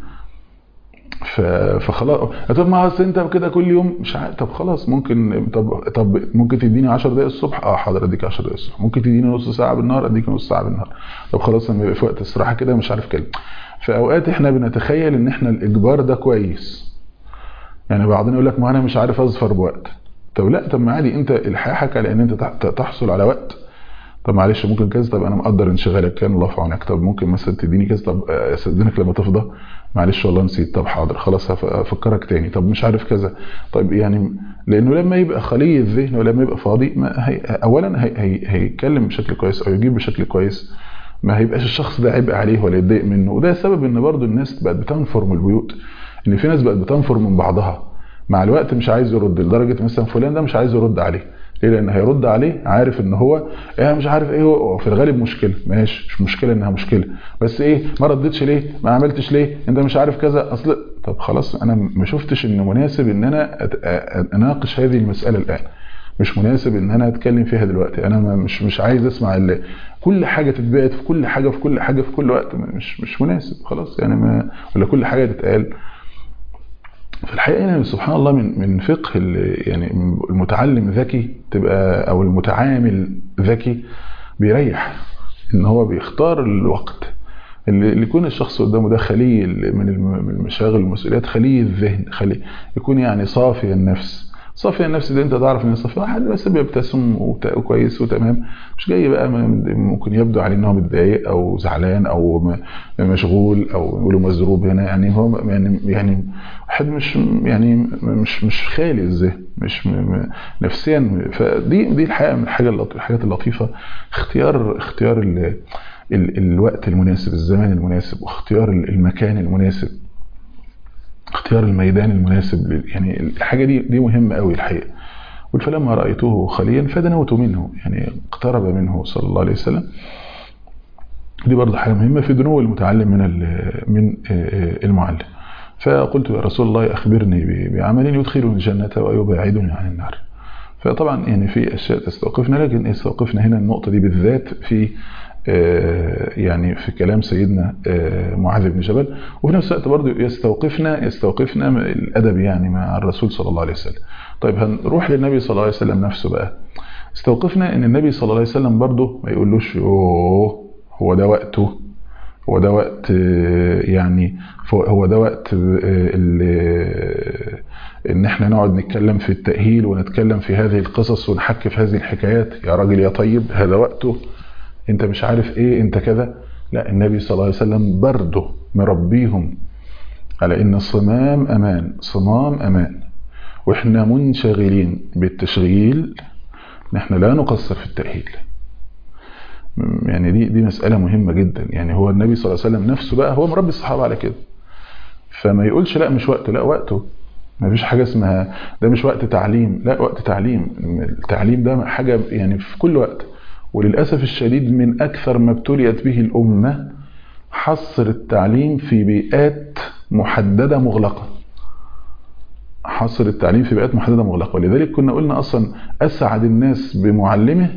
فخلاص طب ما اصل انت كده كل يوم مش عارف طب خلاص ممكن طب طب ممكن تديني 10 دقائق الصبح اه حاضر اديك 10 دقائق الصبح ممكن تديني نص ساعه بالنهار اديك نص ساعه بالنهار طب خلاص لما يبقى في وقت استراحه كده مش عارف كده في اوقات احنا بنتخيل ان احنا الاجبار ده كويس يعني بعضنا يقول لك ما انا مش عارف اظفر بوقت طب لا طب ما عادي انت الحاحك على ان انت تحصل على وقت طب معلش ممكن كذا طب انا مقدر انشغالك كان الله في عونك طب ممكن مثلا تديني كذا طب استاذنك لما تفضى معلش والله نسيت طب حاضر خلاص هفكرك تاني طب مش عارف كذا طب يعني لانه لما يبقى خلي الذهن ولما يبقى فاضي ما هي اولا هي هي هيتكلم بشكل كويس او يجيب بشكل كويس ما هيبقاش الشخص ده عبء عليه ولا يتضايق منه وده سبب ان برضو الناس بقت بتنفر من البيوت ان في ناس بقت بتنفر من بعضها مع الوقت مش عايز يرد لدرجه مثلا فلان ده مش عايز يرد عليه ليه لان هيرد عليه عارف ان هو ايه مش عارف ايه هو في الغالب مشكله ماشي مش مشكله انها مشكله بس ايه ما ردتش ليه ما عملتش ليه انت مش عارف كذا اصل طب خلاص انا ما شفتش انه مناسب ان انا اناقش هذه المساله الان مش مناسب ان انا اتكلم فيها دلوقتي انا مش مش عايز اسمع اللي كل حاجه تتبعت في كل حاجه في كل حاجه في كل وقت مش مش مناسب خلاص يعني ما ولا كل حاجه تتقال في الحقيقه يعني سبحان الله من من فقه يعني المتعلم ذكي تبقى او المتعامل ذكي بيريح ان هو بيختار الوقت اللي يكون الشخص قدامه ده خلي من المشاغل والمسؤوليات خلي الذهن خلي يكون يعني صافي النفس صافي النفس ده انت تعرف ان صافي واحد بس بيبتسم وكويس وتمام مش جاي بقى ممكن يبدو عليه ان هو متضايق او زعلان او مشغول او يقولوا مزروب هنا يعني هو يعني يعني واحد مش يعني مش مش خالي الذهن مش نفسيا فدي دي الحقيقه من الحاجه الحاجات اللطيفه اختيار اختيار ال ال الوقت المناسب الزمان المناسب واختيار المكان المناسب اختيار الميدان المناسب يعني الحاجه دي دي مهمه قوي الحقيقه فلما رايته خليا فدنوت منه يعني اقترب منه صلى الله عليه وسلم دي برضه حاجه مهمه في دنو المتعلم من من المعلم فقلت يا رسول الله اخبرني بعمل يدخلني الجنه ويباعدني عن النار فطبعا يعني في اشياء تستوقفنا لكن استوقفنا هنا النقطه دي بالذات في يعني في كلام سيدنا معاذ بن جبل وفي نفس الوقت برضه يستوقفنا يستوقفنا الادب يعني مع الرسول صلى الله عليه وسلم طيب هنروح للنبي صلى الله عليه وسلم نفسه بقى استوقفنا ان النبي صلى الله عليه وسلم برضه ما يقولوش اوه هو ده وقته هو ده وقت يعني هو ده وقت ان احنا نقعد نتكلم في التأهيل ونتكلم في هذه القصص ونحكي في هذه الحكايات يا راجل يا طيب هذا وقته انت مش عارف ايه انت كذا لا النبي صلى الله عليه وسلم برضه مربيهم على ان الصمام امان صمام امان واحنا منشغلين بالتشغيل نحن لا نقصر في التأهيل يعني دي دي مسألة مهمة جدا يعني هو النبي صلى الله عليه وسلم نفسه بقى هو مربي الصحابة على كده فما يقولش لا مش وقته لا وقته ما فيش حاجة اسمها ده مش وقت تعليم لا وقت تعليم التعليم ده حاجة يعني في كل وقت وللأسف الشديد من أكثر ما ابتليت به الأمة حصر التعليم في بيئات محددة مغلقة حصر التعليم في بيئات محددة مغلقة ولذلك كنا قلنا أصلا أسعد الناس بمعلمه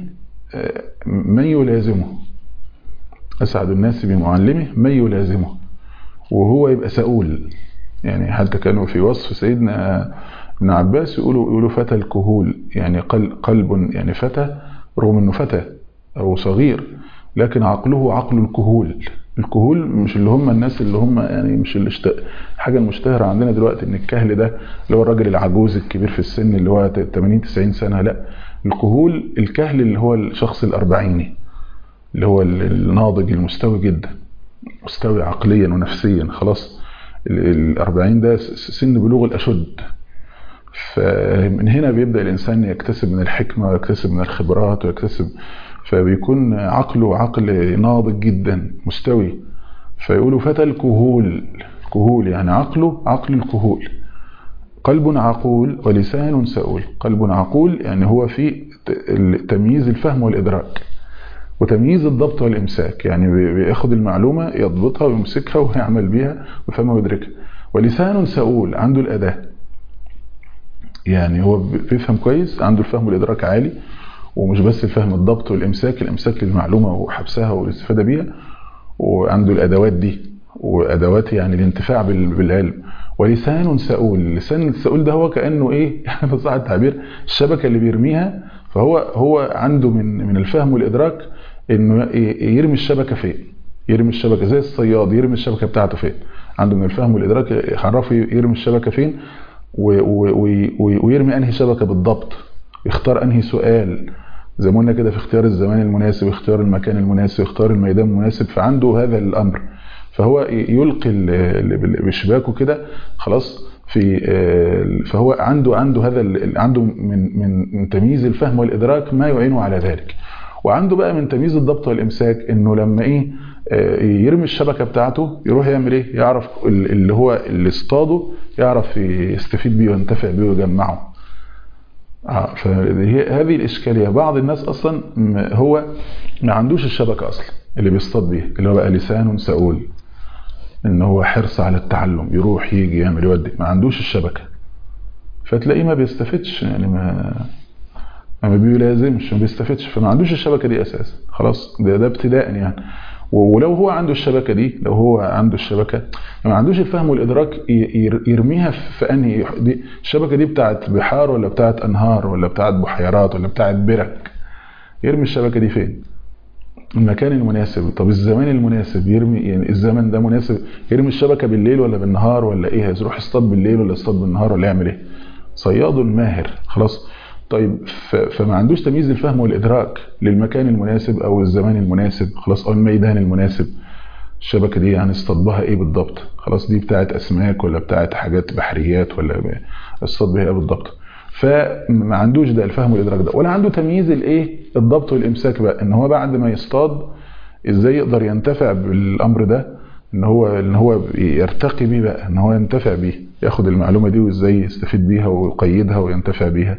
من يلازمه أسعد الناس بمعلمه من يلازمه وهو يبقى سؤول يعني حتى كانوا في وصف سيدنا ابن عباس يقولوا يقولوا فتى الكهول يعني قلب يعني فتى رغم انه فتى او صغير لكن عقله عقل الكهول الكهول مش اللي هم الناس اللي هم يعني مش اللي اشت... حاجه المشتهره عندنا دلوقتي ان الكهل ده اللي هو الراجل العجوز الكبير في السن اللي هو 80 90 سنه لا الكهول الكهل اللي هو الشخص الاربعيني اللي هو الناضج المستوي جدا مستوي عقليا ونفسيا خلاص الأربعين ده سن بلوغ الأشد فمن هنا بيبدأ الإنسان يكتسب من الحكمة ويكتسب من الخبرات ويكتسب فبيكون عقله عقل ناضج جدا مستوي فيقولوا فتى الكهول كهول يعني عقله عقل الكهول قلب عقول ولسان سؤول قلب عقول يعني هو في تمييز الفهم والإدراك وتمييز الضبط والإمساك يعني بياخد المعلومة يضبطها ويمسكها ويعمل بيها ويفهمها ويدركها ولسان سؤول عنده الأداة يعني هو بيفهم كويس عنده الفهم والإدراك عالي ومش بس الفهم الضبط والإمساك الإمساك للمعلومة وحبسها والاستفادة بيها وعنده الأدوات دي وأدوات يعني الانتفاع بالعلم ولسان سؤول لسان السؤول ده هو كأنه إيه يعني بصح التعبير الشبكة اللي بيرميها فهو هو عنده من من الفهم والإدراك إنه يرمي الشبكة فين يرمي الشبكة زي الصياد يرمي الشبكة بتاعته فين عنده من الفهم والإدراك يعرفه يرمي الشبكة فين ويرمي أنهي شبكة بالضبط يختار أنهي سؤال زي ما قلنا كده في اختيار الزمان المناسب اختيار المكان المناسب اختيار الميدان المناسب فعنده هذا الأمر فهو يلقي بشباكه كده خلاص في فهو عنده عنده هذا عنده من من من تمييز الفهم والادراك ما يعينه على ذلك وعنده بقى من تمييز الضبط والامساك انه لما ايه يرمي الشبكه بتاعته يروح يعمل ايه يعرف اللي هو اللي اصطاده يعرف يستفيد بيه وينتفع بيه ويجمعه فهذه الاشكاليه بعض الناس اصلا هو ما عندوش الشبكه اصلا اللي بيصطاد بيها اللي هو بقى لسان سؤول ان هو حرص على التعلم يروح يجي يعمل يودي ما عندوش الشبكة فتلاقيه ما بيستفدش يعني ما ما بيلازمش ما بيستفدش فما عندوش الشبكة دي اساسا خلاص ده ده ابتداء يعني ولو هو عنده الشبكة دي لو هو عنده الشبكة ما عندوش الفهم والإدراك يرميها في أنهي دي الشبكة دي بتاعت بحار ولا بتاعت أنهار ولا بتاعت بحيرات ولا بتاعت برك يرمي الشبكة دي فين المكان المناسب طب الزمان المناسب يرمي يعني الزمن ده مناسب يرمي الشبكة بالليل ولا بالنهار ولا ايه يروح يصطاد بالليل ولا يصطاد بالنهار ولا يعمل ايه صياد ماهر خلاص طيب فما عندوش تمييز الفهم والإدراك للمكان المناسب أو الزمان المناسب خلاص أو الميدان المناسب الشبكة دي يعني اصطاد بها ايه بالضبط خلاص دي بتاعت أسماك ولا بتاعت حاجات بحريات ولا اصطاد بها ايه بالضبط فما عندوش ده الفهم والإدراك ده ولا عنده تمييز الايه الضبط والإمساك بقى ان هو بعد ما يصطاد ازاي يقدر ينتفع بالأمر ده ان هو ان هو يرتقي بيه بقى ان هو ينتفع بيه ياخد المعلومة دي وازاي يستفيد بيها ويقيدها وينتفع بيها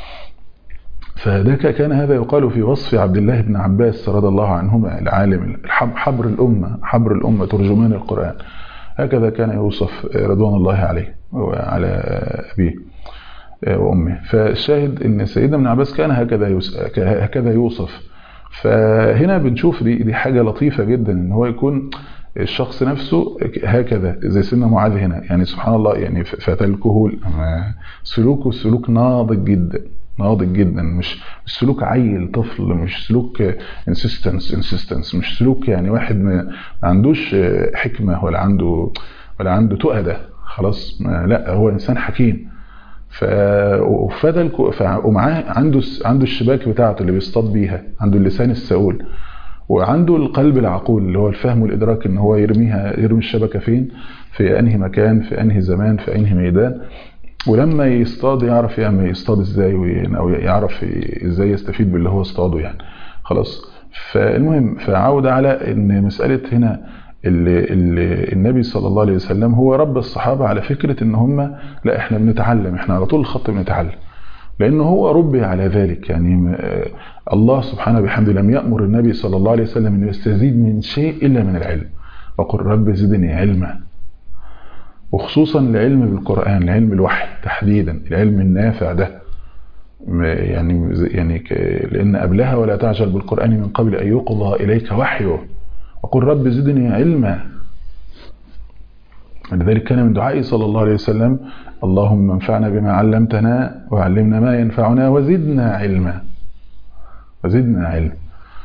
فده كان هذا يقال في وصف عبد الله بن عباس رضي الله عنهما العالم حبر الأمة حبر الأمة ترجمان القرآن هكذا كان يوصف رضوان الله عليه وعلى أبيه وأمه فالشاهد أن سيدنا ابن عباس كان هكذا هكذا يوصف فهنا بنشوف دي, دي حاجة لطيفة جدا ان هو يكون الشخص نفسه هكذا زي سيدنا معاذ هنا يعني سبحان الله يعني فتى الكهول سلوكه سلوك ناضج جدا ناضج جدا مش مش سلوك عيل طفل مش سلوك انسيستنس انسيستنس مش سلوك يعني واحد ما عندوش حكمة ولا عنده ولا عنده تؤدة خلاص لا هو انسان حكيم ف وفدى ومعاه عنده عنده الشباك بتاعته اللي بيصطاد بيها عنده اللسان السؤول وعنده القلب العقول اللي هو الفهم والادراك ان هو يرميها يرمي الشبكه فين في انهي مكان في انهي زمان في انهي ميدان ولما يصطاد يعرف يعمل يصطاد ازاي او يعرف ازاي يستفيد باللي هو اصطاده يعني خلاص فالمهم فعود على ان مساله هنا اللي اللي النبي صلى الله عليه وسلم هو رب الصحابه على فكره ان هم لا احنا بنتعلم احنا على طول الخط بنتعلم لانه هو ربي على ذلك يعني الله سبحانه بحمده لم يامر النبي صلى الله عليه وسلم انه يستزيد من شيء الا من العلم وقل رب زدني علما وخصوصا العلم بالقرآن العلم الوحي تحديدا العلم النافع ده يعني يعني لأن قبلها ولا تعجل بالقرآن من قبل أن يقضى إليك وحيه وقل رب زدني علما لذلك كان من دعائي صلى الله عليه وسلم اللهم انفعنا بما علمتنا وعلمنا ما ينفعنا وزدنا علما وزدنا علما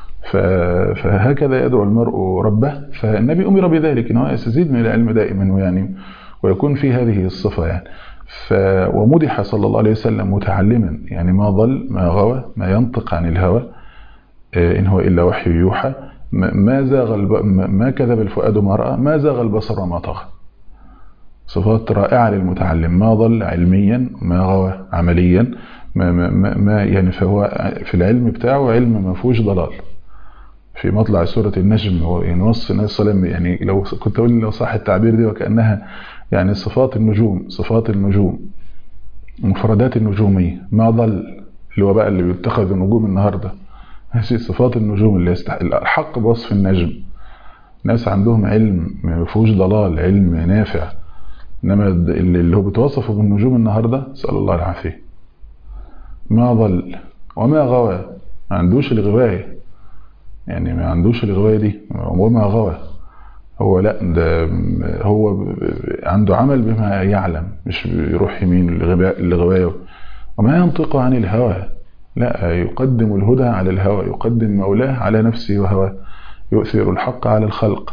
فهكذا يدعو المرء ربه فالنبي أمر بذلك أنه يستزيد من العلم دائما ويعني ويكون في هذه الصفة يعني ف ومدح صلى الله عليه وسلم متعلما يعني ما ضل ما غوى ما ينطق عن الهوى إن هو إلا وحي يوحى ما زاغ الب... ما كذب الفؤاد ما رأى ما زاغ البصر وما طغى صفات رائعة للمتعلم ما ضل علميا ما غوى عمليا ما, ما, ما يعني فهو في العلم بتاعه علم ما فيهوش ضلال في مطلع سورة النجم هو يعني وصف النبي صلى الله عليه وسلم يعني لو كنت أقول لو صح التعبير دي وكأنها يعني صفات النجوم صفات النجوم مفردات النجومية ما ضل اللي هو بقى اللي بيتخذ النجوم النهاردة هذه صفات النجوم اللي يستحق الحق بوصف النجم ناس عندهم علم ما فيهوش ضلال علم نافع انما اللي هو بتوصفه بالنجوم النهاردة اسال الله العافية ما ضل وما غوى ما عندوش الغواية يعني ما عندوش الغواية دي وما غوى هو لا ده هو عنده عمل بما يعلم مش بيروح يمين لغوايه وما ينطق عن الهوى لا يقدم الهدى على الهوى يقدم مولاه على نفسه وهواه يؤثر الحق على الخلق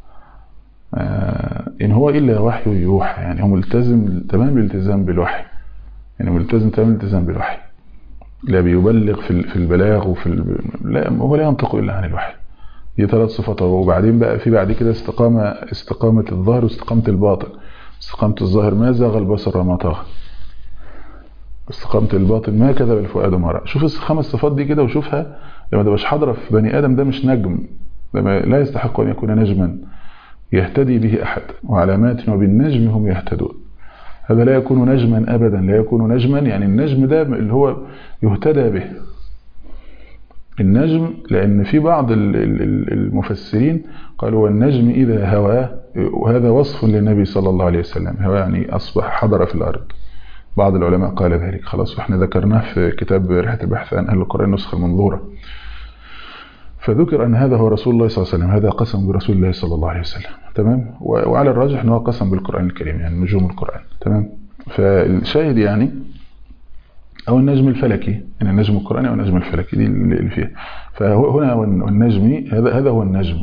إن هو إلا وحي يوحى يعني هو ملتزم تمام الالتزام بالوحي يعني ملتزم تمام الالتزام بالوحي لا بيبلغ في البلاغ وفي ال... لا هو لا ينطق إلا عن الوحي دي ثلاث صفات وبعدين بقى في بعد كده استقامة استقامة الظاهر واستقامة الباطن استقامة الظاهر ما زاغ البصر وما طغى استقامة الباطن ما كذب الفؤاد ما رأى شوف الخمس صفات دي كده وشوفها لما تبقاش حاضرة في بني آدم ده مش نجم لما لا يستحق أن يكون نجما يهتدي به أحد وعلامات وبالنجم هم يهتدون هذا لا يكون نجما أبدا لا يكون نجما يعني النجم ده اللي هو يهتدى به النجم لأن في بعض المفسرين قالوا والنجم إذا هوى وهذا وصف للنبي صلى الله عليه وسلم هو يعني أصبح حضر في الأرض بعض العلماء قال ذلك خلاص واحنا ذكرناه في كتاب رحلة البحث عن أهل القرآن النسخة المنظورة فذكر أن هذا هو رسول الله صلى الله عليه وسلم هذا قسم برسول الله صلى الله عليه وسلم تمام وعلى الراجح أنه قسم بالقرآن الكريم يعني نجوم القرآن تمام فالشاهد يعني أو النجم الفلكي يعني النجم القرآني أو النجم الفلكي دي اللي فيها فهنا والنجم هذا هذا هو النجم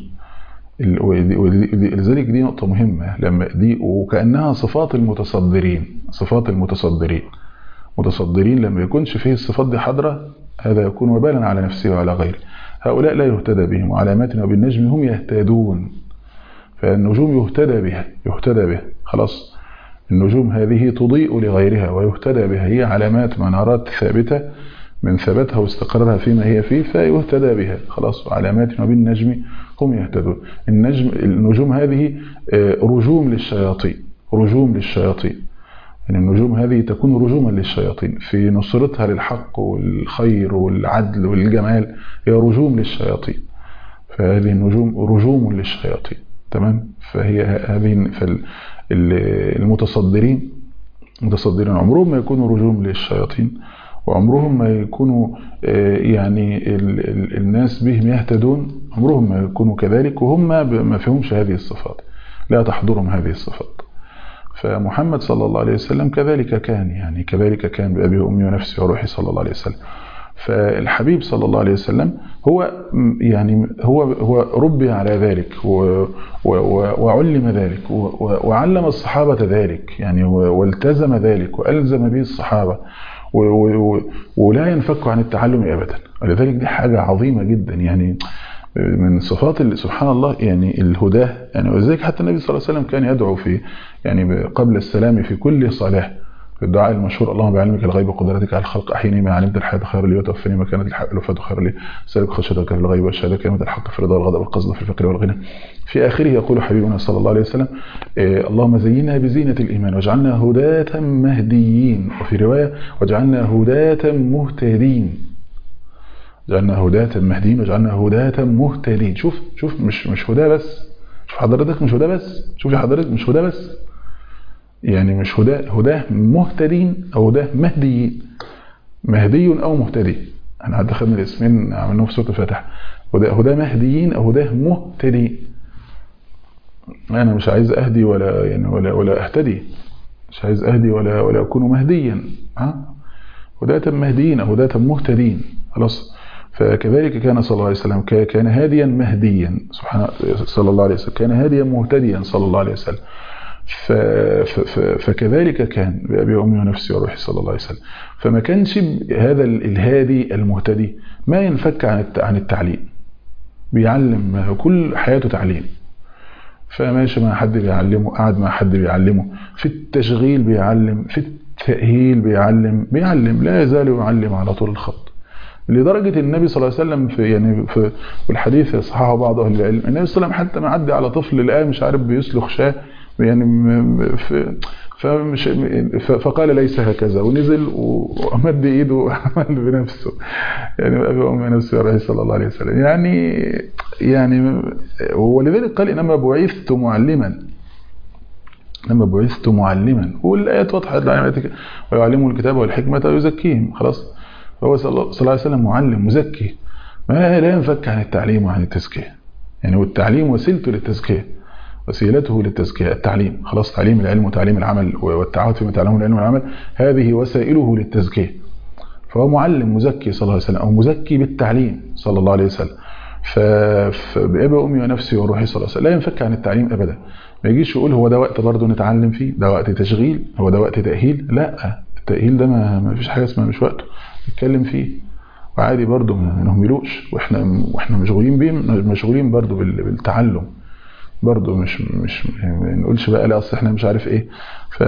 ولذلك دي نقطة مهمة لما دي وكأنها صفات المتصدرين صفات المتصدرين متصدرين لما يكونش فيه الصفات دي حاضرة هذا يكون وبالا على نفسه وعلى غيره هؤلاء لا يهتدى بهم وعلاماتنا وبالنجم هم يهتدون فالنجوم يهتدى بها يهتدى بها خلاص النجوم هذه تضيء لغيرها ويهتدى بها هي علامات منارات ثابتة من ثبتها واستقرارها فيما هي فيه فيهتدى بها خلاص وعلامات وبالنجم هم يهتدون النجم النجوم هذه رجوم للشياطين رجوم للشياطين يعني النجوم هذه تكون رجوما للشياطين في نصرتها للحق والخير والعدل والجمال هي رجوم للشياطين فهذه النجوم رجوم للشياطين تمام فهي هذه المتصدرين متصدرين عمرهم ما يكونوا رجوم للشياطين وعمرهم ما يكونوا يعني الناس بهم يهتدون عمرهم ما يكونوا كذلك وهم ما فيهمش هذه الصفات لا تحضرهم هذه الصفات فمحمد صلى الله عليه وسلم كذلك كان يعني كذلك كان بأبي وأمي ونفسي وروحي صلى الله عليه وسلم فالحبيب صلى الله عليه وسلم هو يعني هو هو ربي على ذلك وعلم ذلك وعلم الصحابة ذلك يعني والتزم ذلك وألزم به الصحابة ولا ينفك عن التعلم أبدا ولذلك دي حاجة عظيمة جدا يعني من صفات سبحان الله يعني الهداه يعني ولذلك حتى النبي صلى الله عليه وسلم كان يدعو في يعني قبل السلام في كل صلاة في الدعاء المشهور اللهم بعلمك الغيب وقدرتك على الخلق احيني ما علمت الحياه خير لي وتوفني ما كانت الوفاه خير لي سالك خشيتك في الغيب والشهاده كلمه الحق في الرضا والغضب والقصد في الفقر والغنى في اخره يقول حبيبنا صلى الله عليه وسلم اللهم زينا بزينه الايمان واجعلنا هداة مهديين وفي روايه واجعلنا هداة مهتدين جعلنا هداة مهديين وجعلنا هداة مهتدين شوف شوف مش مش هداه بس شوف حضرتك مش هداه بس شوف حضرتك مش هداه بس يعني مش هداه هداه مهتدين او هداه مهديين مهدي او مهتدي احنا حتى خدنا الاسمين عملناهم في سوره الفاتحه هداه هداه مهديين او هداه مهتدين انا مش عايز اهدي ولا يعني ولا ولا اهتدي مش عايز اهدي ولا ولا اكون مهديا ها هداة مهديين او هداة مهتدين خلاص فكذلك كان صلى الله عليه وسلم كان هاديا مهديا سبحانه صلى الله عليه وسلم كان هاديا مهتديا صلى الله عليه وسلم فكذلك كان بأبي وأمي ونفسي وروحي صلى الله عليه وسلم فما كانش هذا الهادي المهتدي ما ينفك عن التعليم بيعلم كل حياته تعليم فماشي مع حد بيعلمه قعد مع حد بيعلمه في التشغيل بيعلم في التأهيل بيعلم بيعلم لا يزال يعلم على طول الخط لدرجة النبي صلى الله عليه وسلم في يعني في الحديث صححه بعض أهل العلم النبي صلى الله عليه وسلم حتى ما عدى على طفل لقاه مش عارف بيسلخ شاه يعني فمش فقال ليس هكذا ونزل ومد ايده وعمل بنفسه يعني ابي وامي نفسه يا صلى الله عليه وسلم يعني يعني ولذلك قال انما بعثت معلما لما بعثت معلما والايات واضحه ويعلمه الكتاب والحكمه ويزكيهم خلاص فهو صلى الله عليه وسلم معلم مزكي ما لا ينفك عن التعليم وعن التزكيه يعني والتعليم وسيلته للتزكيه وسيلته للتزكيه التعليم خلاص تعليم العلم وتعليم العمل والتعاون فيما تعلمه العلم والعمل هذه وسائله للتزكيه فهو معلم مزكي صلى الله عليه وسلم او مزكي بالتعليم صلى الله عليه وسلم فبأبي وأمي ونفسي وروحي صلى الله عليه وسلم لا ينفك عن التعليم أبدا ما يجيش يقول هو ده وقت برضه نتعلم فيه ده وقت تشغيل هو ده وقت تأهيل لا التأهيل ده ما, ما فيش حاجة اسمها مش وقته نتكلم فيه وعادي برضه ما نهملوش واحنا واحنا مشغولين بيه مشغولين برضه بالتعلم برضه مش مش ما نقولش بقى لا اصل احنا مش عارف ايه ف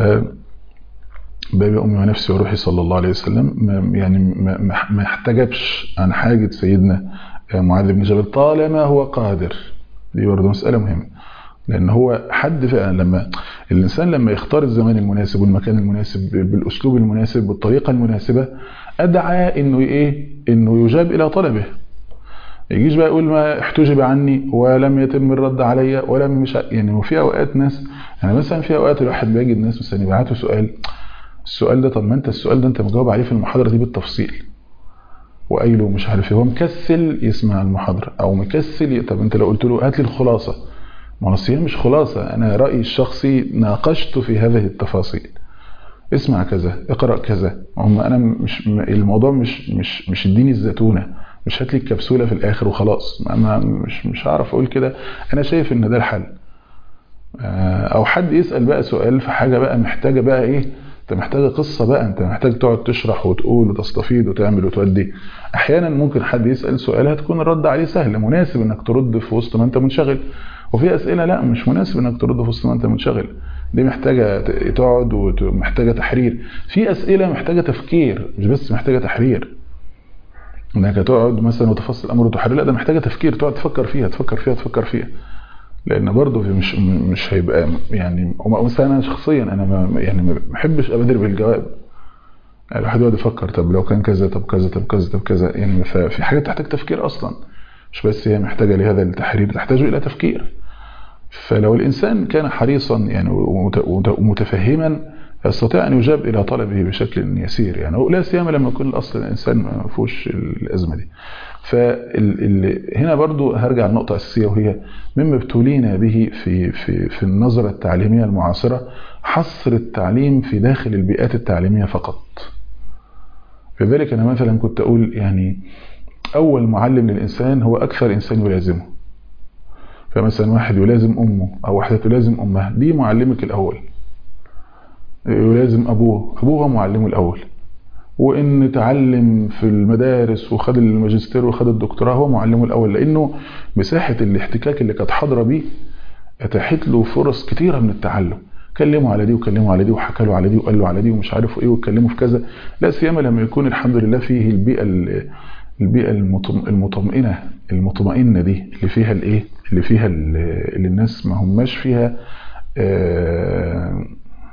بابي امي ونفسي وروحي صلى الله عليه وسلم ما يعني ما, ما احتجبش عن حاجه سيدنا معاذ بن جبل طالما هو قادر دي برضه مساله مهمه لان هو حد فعلا لما الانسان لما يختار الزمان المناسب والمكان المناسب بالاسلوب المناسب بالطريقه المناسبه ادعى انه ايه انه يجاب الى طلبه يجيش بقى يقول ما احتجب عني ولم يتم الرد عليا ولم مش يعني وفي اوقات ناس يعني مثلا في اوقات الواحد بيجد ناس مثلا يبعتوا سؤال السؤال ده طب ما انت السؤال ده انت مجاوب عليه في المحاضره دي بالتفصيل وقايله مش عارف ايه هو مكسل يسمع المحاضره او مكسل طب انت لو قلت له هات لي الخلاصه ما هو مش خلاصه انا رايي الشخصي ناقشته في هذه التفاصيل اسمع كذا اقرا كذا هم انا مش الموضوع مش مش مش اديني الزتونه مش هات لي الكبسوله في الاخر وخلاص ما مش مش هعرف اقول كده انا شايف ان ده الحل او حد يسال بقى سؤال في حاجه بقى محتاجه بقى ايه انت محتاجه قصه بقى انت محتاج تقعد تشرح وتقول وتستفيض وتعمل وتودي احيانا ممكن حد يسال سؤال هتكون الرد عليه سهل مناسب انك ترد في وسط ما انت منشغل وفي اسئله لا مش مناسب انك ترد في وسط ما انت منشغل دي محتاجه تقعد ومحتاجه تحرير في اسئله محتاجه تفكير مش بس محتاجه تحرير انك تقعد مثلا وتفصل الامر وتحرر لا ده محتاجه تفكير تقعد تفكر فيها تفكر فيها تفكر فيها لان برضه مش مش هيبقى يعني مثلا انا شخصيا انا ما يعني ما بحبش ابادر بالجواب الواحد يقعد يفكر طب لو كان كذا طب كذا طب كذا طب كذا يعني في حاجات تحتاج تفكير اصلا مش بس هي محتاجه لهذا التحرير تحتاج الى تفكير فلو الانسان كان حريصا يعني ومتفهما يستطيع ان يجاب الى طلبه بشكل يسير يعني لا سيما لما يكون الاصل الانسان ما فيهوش الازمه دي فهنا برضو هرجع لنقطة أساسية وهي مما ابتلينا به في, في, في النظرة التعليمية المعاصرة حصر التعليم في داخل البيئات التعليمية فقط لذلك أنا مثلا كنت أقول يعني أول معلم للإنسان هو أكثر إنسان يلازمه فمثلا واحد يلازم أمه أو واحدة تلازم أمها دي معلمك الأول يلازم أبوه أبوه هو معلمه الأول وان تعلم في المدارس وخد الماجستير وخد الدكتوراه هو معلمه الاول لانه مساحه الاحتكاك اللي كانت حاضره بيه اتاحت له فرص كتيره من التعلم كلموا على دي وكلموا على دي وحكى له على دي وقال له على دي ومش عارف ايه واتكلموا في كذا لا سيما لما يكون الحمد لله فيه البيئه البيئه المطمئنه المطمئنه دي اللي فيها الايه اللي فيها اللي الناس ما هماش فيها آه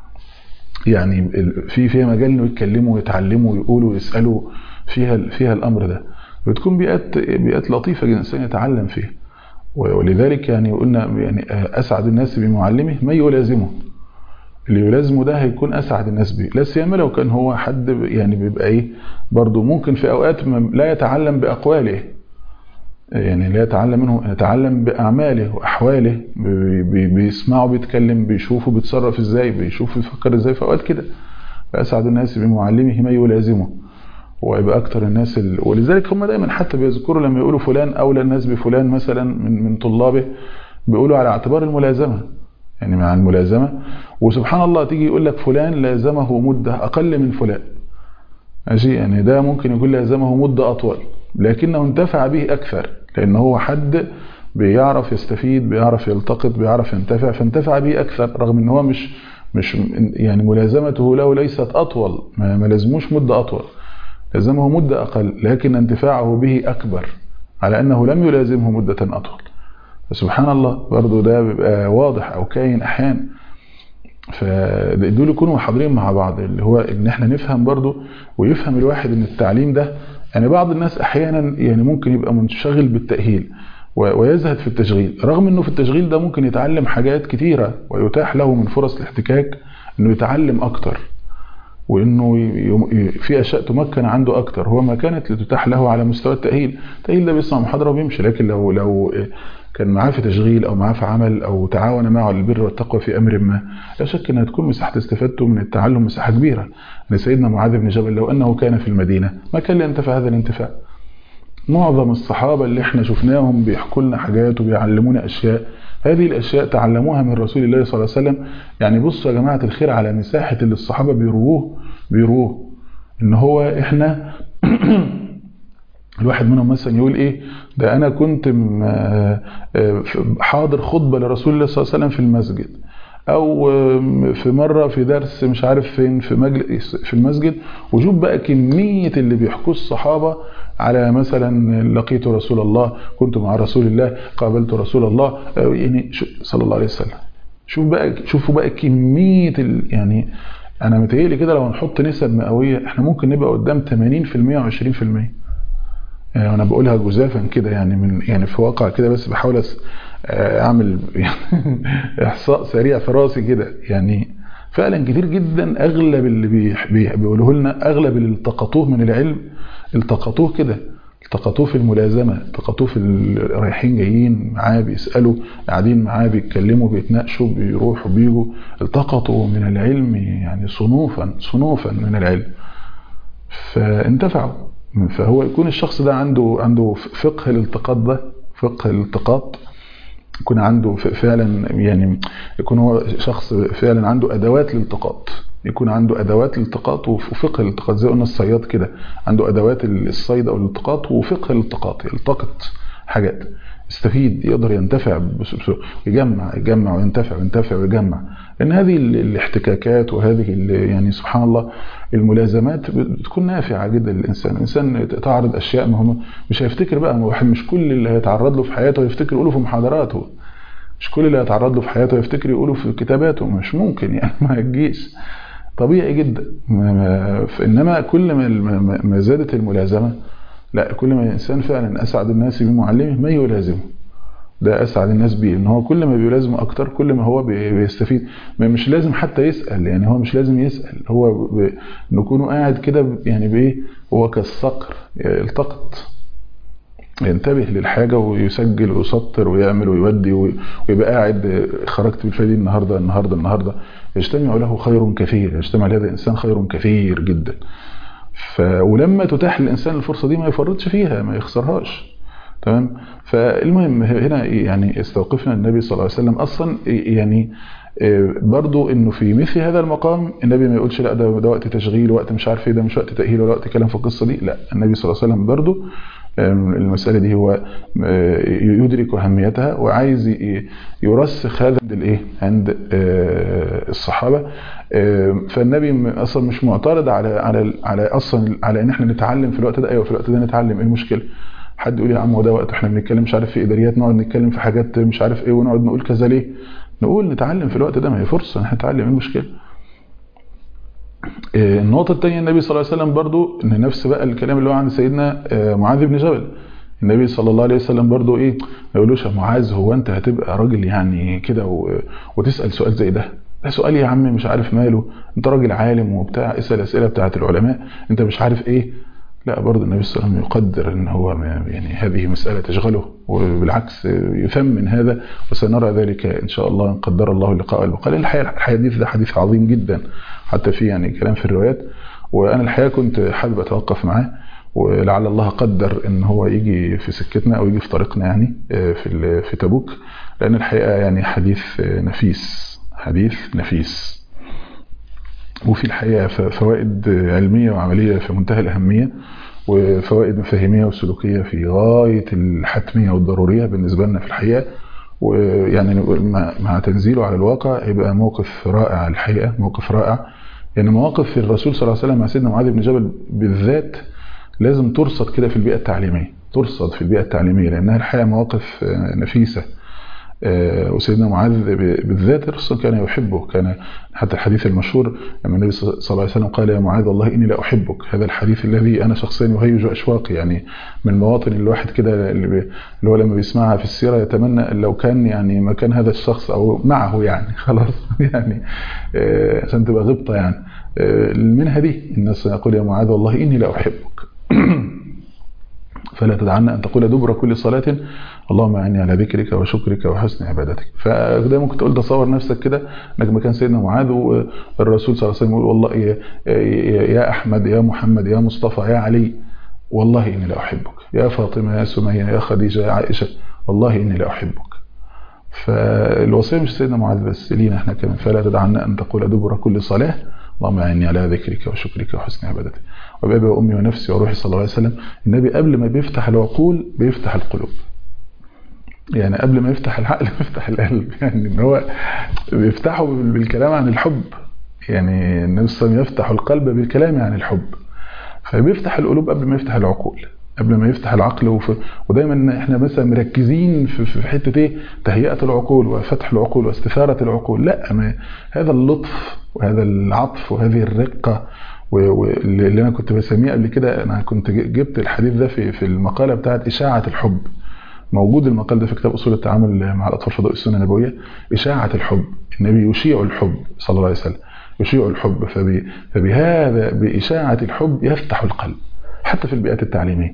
يعني في فيها مجال انه يتكلموا ويتعلموا ويقولوا ويسالوا فيها فيها الامر ده بتكون بيئات بيئات لطيفه جدا الانسان يتعلم فيها ولذلك يعني قلنا يعني اسعد الناس بمعلمه من يلازمه اللي يلازمه ده هيكون اسعد الناس بيه لا سيما لو كان هو حد يعني بيبقى ايه برضه ممكن في اوقات لا يتعلم باقواله يعني لا يتعلم منه يتعلم باعماله واحواله بيسمعه بيتكلم بيشوفه بيتصرف ازاي بيشوف يفكر ازاي في اوقات كده فاسعد الناس بمعلمه ما يلازمه ويبقى اكتر الناس ال... ولذلك هم دايما حتى بيذكروا لما يقولوا فلان اولى الناس بفلان مثلا من من طلابه بيقولوا على اعتبار الملازمه يعني مع الملازمه وسبحان الله تيجي يقول لك فلان لازمه مده اقل من فلان ماشي يعني ده ممكن يكون لازمه مده اطول لكنه انتفع به اكثر لان هو حد بيعرف يستفيد بيعرف يلتقط بيعرف ينتفع فانتفع به اكثر رغم ان هو مش مش يعني ملازمته له ليست اطول ما لازموش مده اطول لازمه مده اقل لكن انتفاعه به اكبر على انه لم يلازمه مده اطول فسبحان الله برضه ده بيبقى واضح او كاين احيانا فدول يكونوا حاضرين مع بعض اللي هو ان احنا نفهم برضه ويفهم الواحد ان التعليم ده يعني بعض الناس احيانا يعني ممكن يبقى منشغل بالتاهيل ويزهد في التشغيل رغم انه في التشغيل ده ممكن يتعلم حاجات كتيره ويتاح له من فرص الاحتكاك انه يتعلم اكتر وانه في اشياء تمكن عنده اكتر هو ما كانت لتتاح له على مستوى التاهيل التاهيل ده بيسمع محاضره وبيمشي لكن لو لو كان معاه في تشغيل او معاه في عمل او تعاون معه على البر والتقوى في امر ما لا شك انها تكون مساحه استفادته من التعلم مساحه كبيره ان سيدنا معاذ بن جبل لو انه كان في المدينه ما كان لينتفع هذا الانتفاع معظم الصحابه اللي احنا شفناهم بيحكوا لنا حاجات وبيعلمونا اشياء هذه الاشياء تعلموها من رسول الله صلى الله عليه وسلم يعني بصوا يا جماعه الخير على مساحه اللي الصحابه بيرووه بيرووه ان هو احنا الواحد منهم مثلا يقول ايه ده انا كنت حاضر خطبه لرسول الله صلى الله عليه وسلم في المسجد او في مره في درس مش عارف فين في مجلس في المسجد وشوف بقى كميه اللي بيحكوه الصحابه على مثلا لقيت رسول الله كنت مع رسول الله قابلت رسول الله يعني صلى الله عليه وسلم شوف بقى شوفوا بقى كميه يعني انا متهيألي كده لو نحط نسب مئويه احنا ممكن نبقى قدام 80% و20% يعني انا بقولها جزافا كده يعني من يعني في واقع كده بس بحاول اعمل احصاء سريع في راسي كده يعني فعلا كتير جدا اغلب اللي بيقولوه لنا اغلب اللي التقطوه من العلم التقطوه كده التقطوه في الملازمة التقطوه في رايحين جايين معاه بيسألوا قاعدين معاه بيتكلموا بيتناقشوا بيروحوا بيجوا التقطوا من العلم يعني صنوفا صنوفا من العلم فانتفعوا فهو يكون الشخص ده عنده عنده فقه الالتقاط ده فقه الالتقاط يكون عنده فعلا يعني يكون هو شخص فعلا عنده ادوات الالتقاط يكون عنده ادوات الالتقاط وفقه الالتقاط زي قلنا الصياد كده عنده ادوات الصيد او الالتقاط وفقه الالتقاط يلتقط حاجات يستفيد يقدر ينتفع يجمع يجمع وينتفع وينتفع ويجمع لان هذه الاحتكاكات وهذه يعني سبحان الله الملازمات بتكون نافعه جدا للانسان الانسان تعرض اشياء ما هو مش هيفتكر بقى واحد مش كل اللي هيتعرض له في حياته يفتكر يقوله في محاضراته مش كل اللي هيتعرض له في حياته يفتكر يقوله في كتاباته مش ممكن يعني ما يجيش طبيعي جدا انما كل ما ما زادت الملازمه لا كل ما الانسان فعلا اسعد الناس بمعلمه ما يلازمه ده اسعد الناس بيه ان هو كل ما بيلازمه اكتر كل ما هو بيستفيد مش لازم حتى يسال يعني هو مش لازم يسال هو ب... نكونه قاعد كده يعني بايه هو كالصقر يلتقط ينتبه للحاجه ويسجل ويسطر ويعمل ويودي ويبقى قاعد خرجت بالفادي النهارده النهارده النهارده يجتمع له خير كثير يجتمع لهذا الانسان خير كثير جدا ف... ولما تتاح للانسان الفرصه دي ما يفرطش فيها ما يخسرهاش تمام فالمهم هنا يعني استوقفنا النبي صلى الله عليه وسلم اصلا يعني برضو انه في مثل هذا المقام النبي ما يقولش لا ده, ده وقت تشغيل وقت مش عارف ايه ده مش وقت تاهيل ولا وقت كلام في القصه دي لا النبي صلى الله عليه وسلم برضو المسألة دي هو يدرك أهميتها وعايز يرسخ هذا عند الايه عند الصحابة فالنبي اصلا مش معترض على على على اصلا على ان احنا نتعلم في الوقت ده ايوه في الوقت ده نتعلم ايه المشكله حد يقول يا عم ده وقت احنا بنتكلم مش عارف في اداريات نقعد نتكلم في حاجات مش عارف ايه ونقعد نقول كذا ليه نقول نتعلم في الوقت ده ما هي فرصه ان احنا نتعلم ايه المشكله النقطة الثانية النبي صلى الله عليه وسلم برضو ان نفس بقى الكلام اللي هو عند سيدنا معاذ بن جبل النبي صلى الله عليه وسلم برضو ايه ما يقولوش يا معاذ هو انت هتبقى راجل يعني كده وتسأل سؤال زي ده ده سؤال يا عم مش عارف ماله انت راجل عالم وبتاع اسأل اسئلة بتاعت العلماء انت مش عارف ايه لا برضه النبي صلى الله عليه وسلم يقدر ان هو يعني هذه مسألة تشغله وبالعكس يثمن هذا وسنرى ذلك ان شاء الله ان قدر الله اللقاء والبقاء الحقيقة الحديث ده حديث عظيم جدا حتى في يعني كلام في الروايات وانا الحقيقة كنت حابب اتوقف معاه ولعل الله قدر ان هو يجي في سكتنا او يجي في طريقنا يعني في في تبوك لان الحقيقة يعني حديث نفيس حديث نفيس وفي الحقيقة فوائد علمية وعملية في منتهى الأهمية وفوائد مفاهيمية وسلوكية في غاية الحتمية والضرورية بالنسبة لنا في الحقيقة ويعني مع تنزيله على الواقع يبقى موقف رائع الحقيقة موقف رائع يعني مواقف الرسول صلى الله عليه وسلم مع سيدنا معاذ بن جبل بالذات لازم ترصد كده في البيئة التعليمية ترصد في البيئة التعليمية لأنها الحقيقة مواقف نفيسة وسيدنا معاذ بالذات الرسول كان يحبه كان حتى الحديث المشهور لما النبي صلى الله عليه وسلم قال يا معاذ والله إني لا أحبك هذا الحديث الذي أنا شخصيا يهيج أشواقي يعني من المواطن الواحد كده اللي هو لما بيسمعها في السيرة يتمنى لو كان يعني مكان هذا الشخص أو معه يعني خلاص يعني عشان تبقى غبطة يعني منها دي الناس يقول يا معاذ والله إني لا أحبك فلا تدعنا أن تقول دبر كل صلاة اللهم أعني على ذكرك وشكرك وحسن عبادتك فده ممكن تقول تصور نفسك كده انك مكان سيدنا معاذ والرسول صلى الله عليه وسلم يقول والله يا, يا أحمد يا محمد يا مصطفى يا علي والله إني لا أحبك يا فاطمة يا سمية يا خديجة يا عائشة والله إني لا أحبك فالوصية مش سيدنا معاذ بس لينا احنا كمان فلا تدعنا أن تقول دبر كل صلاة اللهم أعني على ذكرك وشكرك وحسن عبادتك وبأبي وأمي ونفسي وروحي صلى الله عليه وسلم النبي قبل ما بيفتح العقول بيفتح القلوب يعني قبل ما يفتح العقل بيفتح القلب يعني ان هو بيفتحه بالكلام عن الحب يعني النبي صلى الله عليه وسلم يفتح القلب بالكلام عن الحب فبيفتح القلوب قبل ما يفتح العقول قبل ما يفتح العقل وف... ودايما احنا مثلا مركزين في, في حته ايه تهيئه العقول وفتح العقول واستثاره العقول لا ما هذا اللطف وهذا العطف وهذه الرقه واللي انا كنت بسميه قبل كده انا كنت جبت الحديث ده في في المقاله بتاعت اشاعه الحب موجود المقال ده في كتاب اصول التعامل مع الاطفال في ضوء السنه النبويه اشاعه الحب النبي يشيع الحب صلى الله عليه وسلم يشيع الحب فبي فبهذا باشاعه الحب يفتح القلب حتى في البيئات التعليميه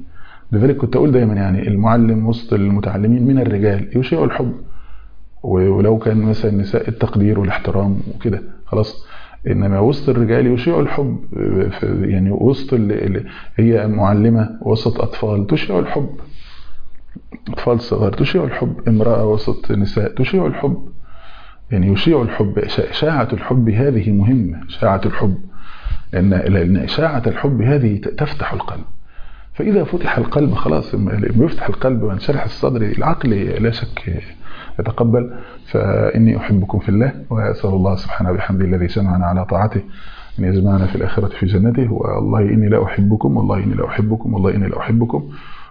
لذلك كنت أقول دايما يعني المعلم وسط المتعلمين من الرجال يشيع الحب ولو كان مثلا النساء التقدير والاحترام وكده خلاص انما وسط الرجال يشيع الحب يعني وسط اللي هي معلمه وسط اطفال تشيع الحب اطفال صغار تشيع الحب امراه وسط نساء تشيع الحب يعني يشيع الحب اشاعه الحب هذه مهمه اشاعه الحب لان لان اشاعه الحب هذه تفتح القلب فاذا فتح القلب خلاص لما يفتح القلب وينشرح الصدر العقل لا شك يتقبل فإني أحبكم في الله وأسأل الله سبحانه وبحمده الذي سمعنا على طاعته أن يجمعنا في الآخرة في جنته والله إني لا أحبكم والله إني لا أحبكم والله إني لا أحبكم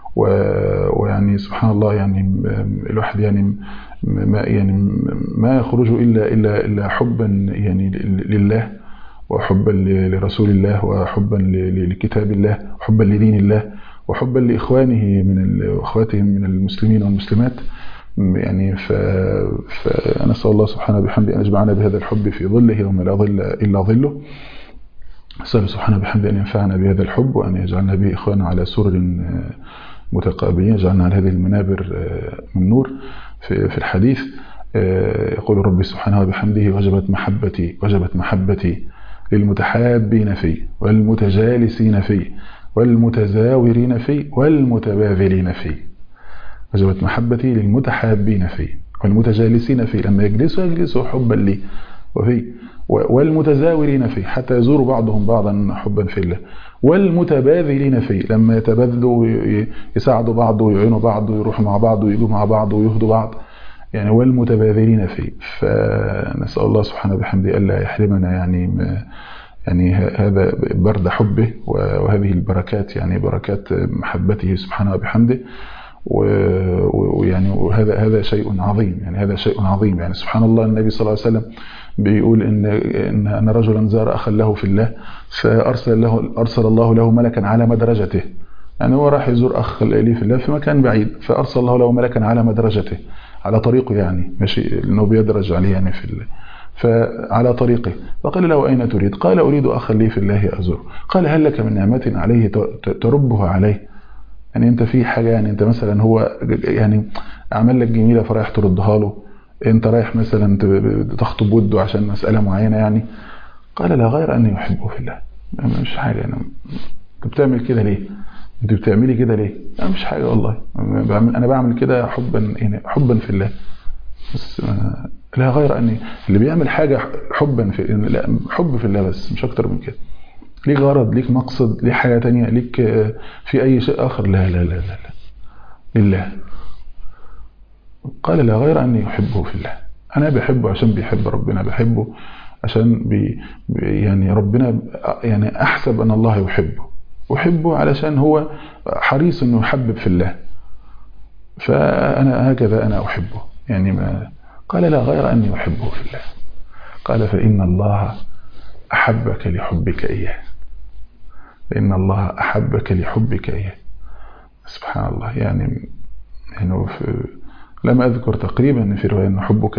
ويعني سبحان الله يعني الواحد يعني ما يعني ما يخرج إلا إلا إلا حبا يعني لله وحبا لرسول الله وحبا لكتاب الله وحبا لدين الله وحبا لإخوانه من إخواتهم من المسلمين والمسلمات يعني ف... فنسأل الله سبحانه بحمده أن يجمعنا بهذا الحب في ظله يوم لا ظل إلا ظله أسأل سبحانه بحمده أن ينفعنا بهذا الحب وأن يجعلنا به إخوانا على سرر متقابلين يجعلنا على هذه المنابر من نور في, في الحديث يقول ربي سبحانه وبحمده وجبت محبتي وجبت محبتي للمتحابين فيه والمتجالسين فيه والمتزاورين فيه والمتباذلين فيه وجبت محبتي للمتحابين فيه والمتجالسين فيه لما يجلسوا يجلسوا حبا لي وفيه والمتزاورين فيه حتى يزور بعضهم بعضا حبا في الله والمتباذلين فيه لما يتبادلوا يساعدوا بعض ويعينوا بعض ويروحوا مع بعض ويجوا مع بعض ويهدوا بعض يعني والمتباذلين فيه فنسأل الله سبحانه وبحمده ألا يحرمنا يعني يعني هذا برد حبه وهذه البركات يعني بركات محبته سبحانه وبحمده ويعني وهذا هذا شيء عظيم يعني هذا شيء عظيم يعني سبحان الله النبي صلى الله عليه وسلم بيقول ان ان ان رجلا زار اخا له في الله فارسل له ارسل الله له ملكا على مدرجته يعني هو راح يزور اخ لي في الله في مكان بعيد فارسل الله له ملكا على مدرجته على طريقه يعني ماشي انه بيدرج عليه يعني في الله فعلى طريقه فقال له أين تريد قال أريد أخا لي في الله أزور قال هل لك من نعمة عليه تربه عليه يعني انت في حاجة يعني انت مثلا هو يعني عمل لك جميلة فرايح تردها له انت رايح مثلا تخطب وده عشان مسألة معينة يعني قال لا غير أني يحبه في الله مش حاجة أنا انت بتعمل كده ليه انت بتعملي كده ليه لا مش حاجة والله انا بعمل كده حبا يعني حبا في الله بس لا غير أني اللي بيعمل حاجة حبا في لا حب في الله بس مش أكتر من كده ليك غرض ليك مقصد ليك حاجة تانية ليك في أي شيء آخر لا لا لا لا, لا. لله قال لا غير أني يحبه في الله أنا بحبه عشان بيحب ربنا بحبه عشان بي يعني ربنا يعني أحسب أن الله يحبه أحبه علشان هو حريص أنه يحبب في الله فأنا هكذا أنا أحبه يعني ما قال لا غير أني أحبه في الله قال فإن الله أحبك لحبك إياه فإن الله أحبك لحبك إياه سبحان الله يعني يعني لم أذكر تقريبا في رواية أن حبك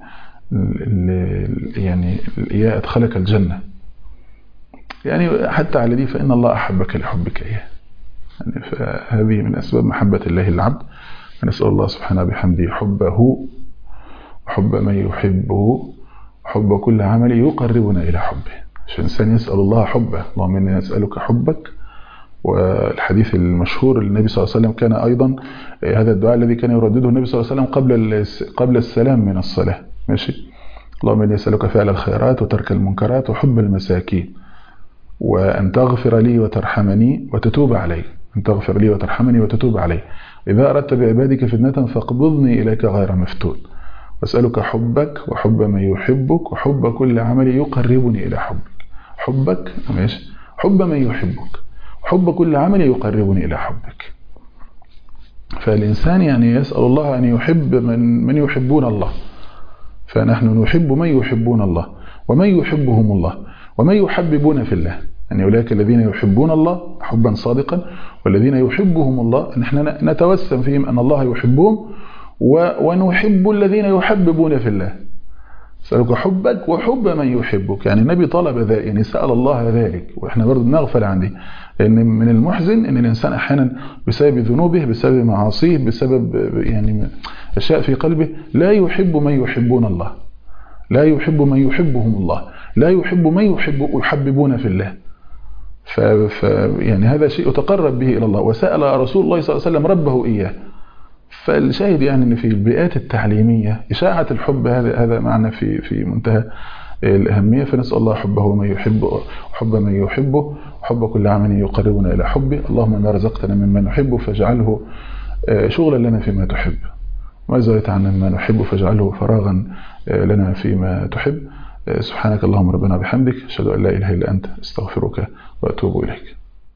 يعني إياه أدخلك الجنة يعني حتى على دي فإن الله أحبك لحبك إياه يعني فهذه من أسباب محبة الله العبد نسأل الله سبحانه بحمده حبه وحب من يحبه حب كل عمل يقربنا إلى حبه عشان الإنسان يسأل الله حبه اللهم إني أسألك حبك والحديث المشهور النبي صلى الله عليه وسلم كان أيضا هذا الدعاء الذي كان يردده النبي صلى الله عليه وسلم قبل قبل السلام من الصلاة ماشي اللهم إني أسألك فعل الخيرات وترك المنكرات وحب المساكين وأن تغفر لي وترحمني وتتوب علي أن تغفر لي وترحمني وتتوب علي إذا أردت بعبادك فتنة فاقبضني إليك غير مفتون واسألك حبك وحب من يحبك وحب كل عمل يقربني إلى حبك حبك ماشي حب من يحبك حب كل عمل يقربني إلى حبك فالإنسان يعني يسأل الله أن يحب من, من يحبون الله فنحن نحب من يحبون الله ومن يحبهم الله ومن يحببون في الله يعني أولئك الذين يحبون الله حبا صادقا والذين يحبهم الله نحن نتوسم فيهم أن الله يحبهم ونحب الذين يحببون في الله أسألك حبك وحب من يحبك يعني النبي طلب ذلك يعني سأل الله ذلك وإحنا برضو بنغفل عن دي لأن من المحزن أن الإنسان أحيانا بسبب ذنوبه بسبب معاصيه بسبب يعني أشياء في قلبه لا يحب من يحبون الله لا يحب من يحبهم الله لا يحب من يحب يحببون في الله ف... ف... يعني هذا شيء يتقرب به إلى الله وسأل رسول الله صلى الله عليه وسلم ربه إياه فالشاهد يعني ان في البيئات التعليمية إشاعة الحب هذا هذا معنى في في منتهى الأهمية فنسأل الله حبه من يحب حب من يحبه وحب كل عمل يقربنا إلى حبه اللهم ما رزقتنا ممن نحبه فاجعله شغلا لنا فيما تحب وما زالت عنا مما نحب فاجعله فراغا لنا فيما تحب سبحانك اللهم ربنا بحمدك أشهد أن لا إله إلا أنت استغفرك وأتوب إليك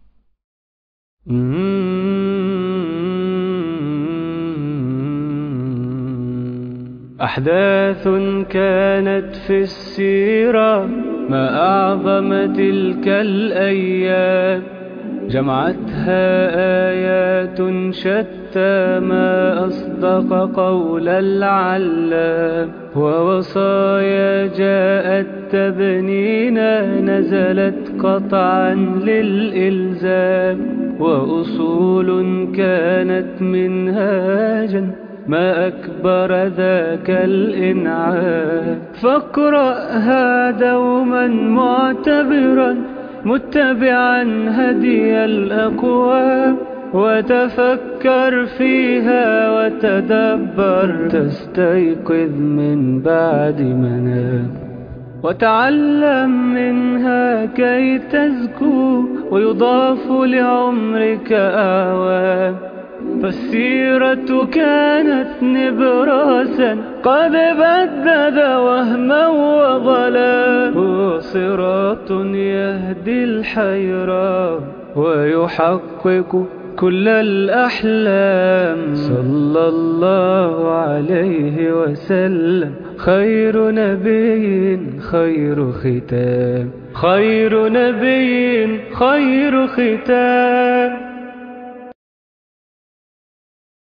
أحداث كانت في السيرة ما أعظم تلك الأيام جمعتها آيات شتى ما أصدق قول العلام ووصايا جاءت تبنينا نزلت قطعا للإلزام وأصول كانت منهاجا ما أكبر ذاك الإنعام فاقرأها دوما معتبرا متبعا هدي الأقوام وتفكر فيها وتدبر تستيقظ من بعد منام وتعلم منها كي تزكو ويضاف لعمرك أعوام فالسيرة كانت نبراسا قد بدد وهما وظلا هو صراط يهدي الحيران ويحقق كل الأحلام صلى الله عليه وسلم خير نبي خير ختام خير نبي خير ختام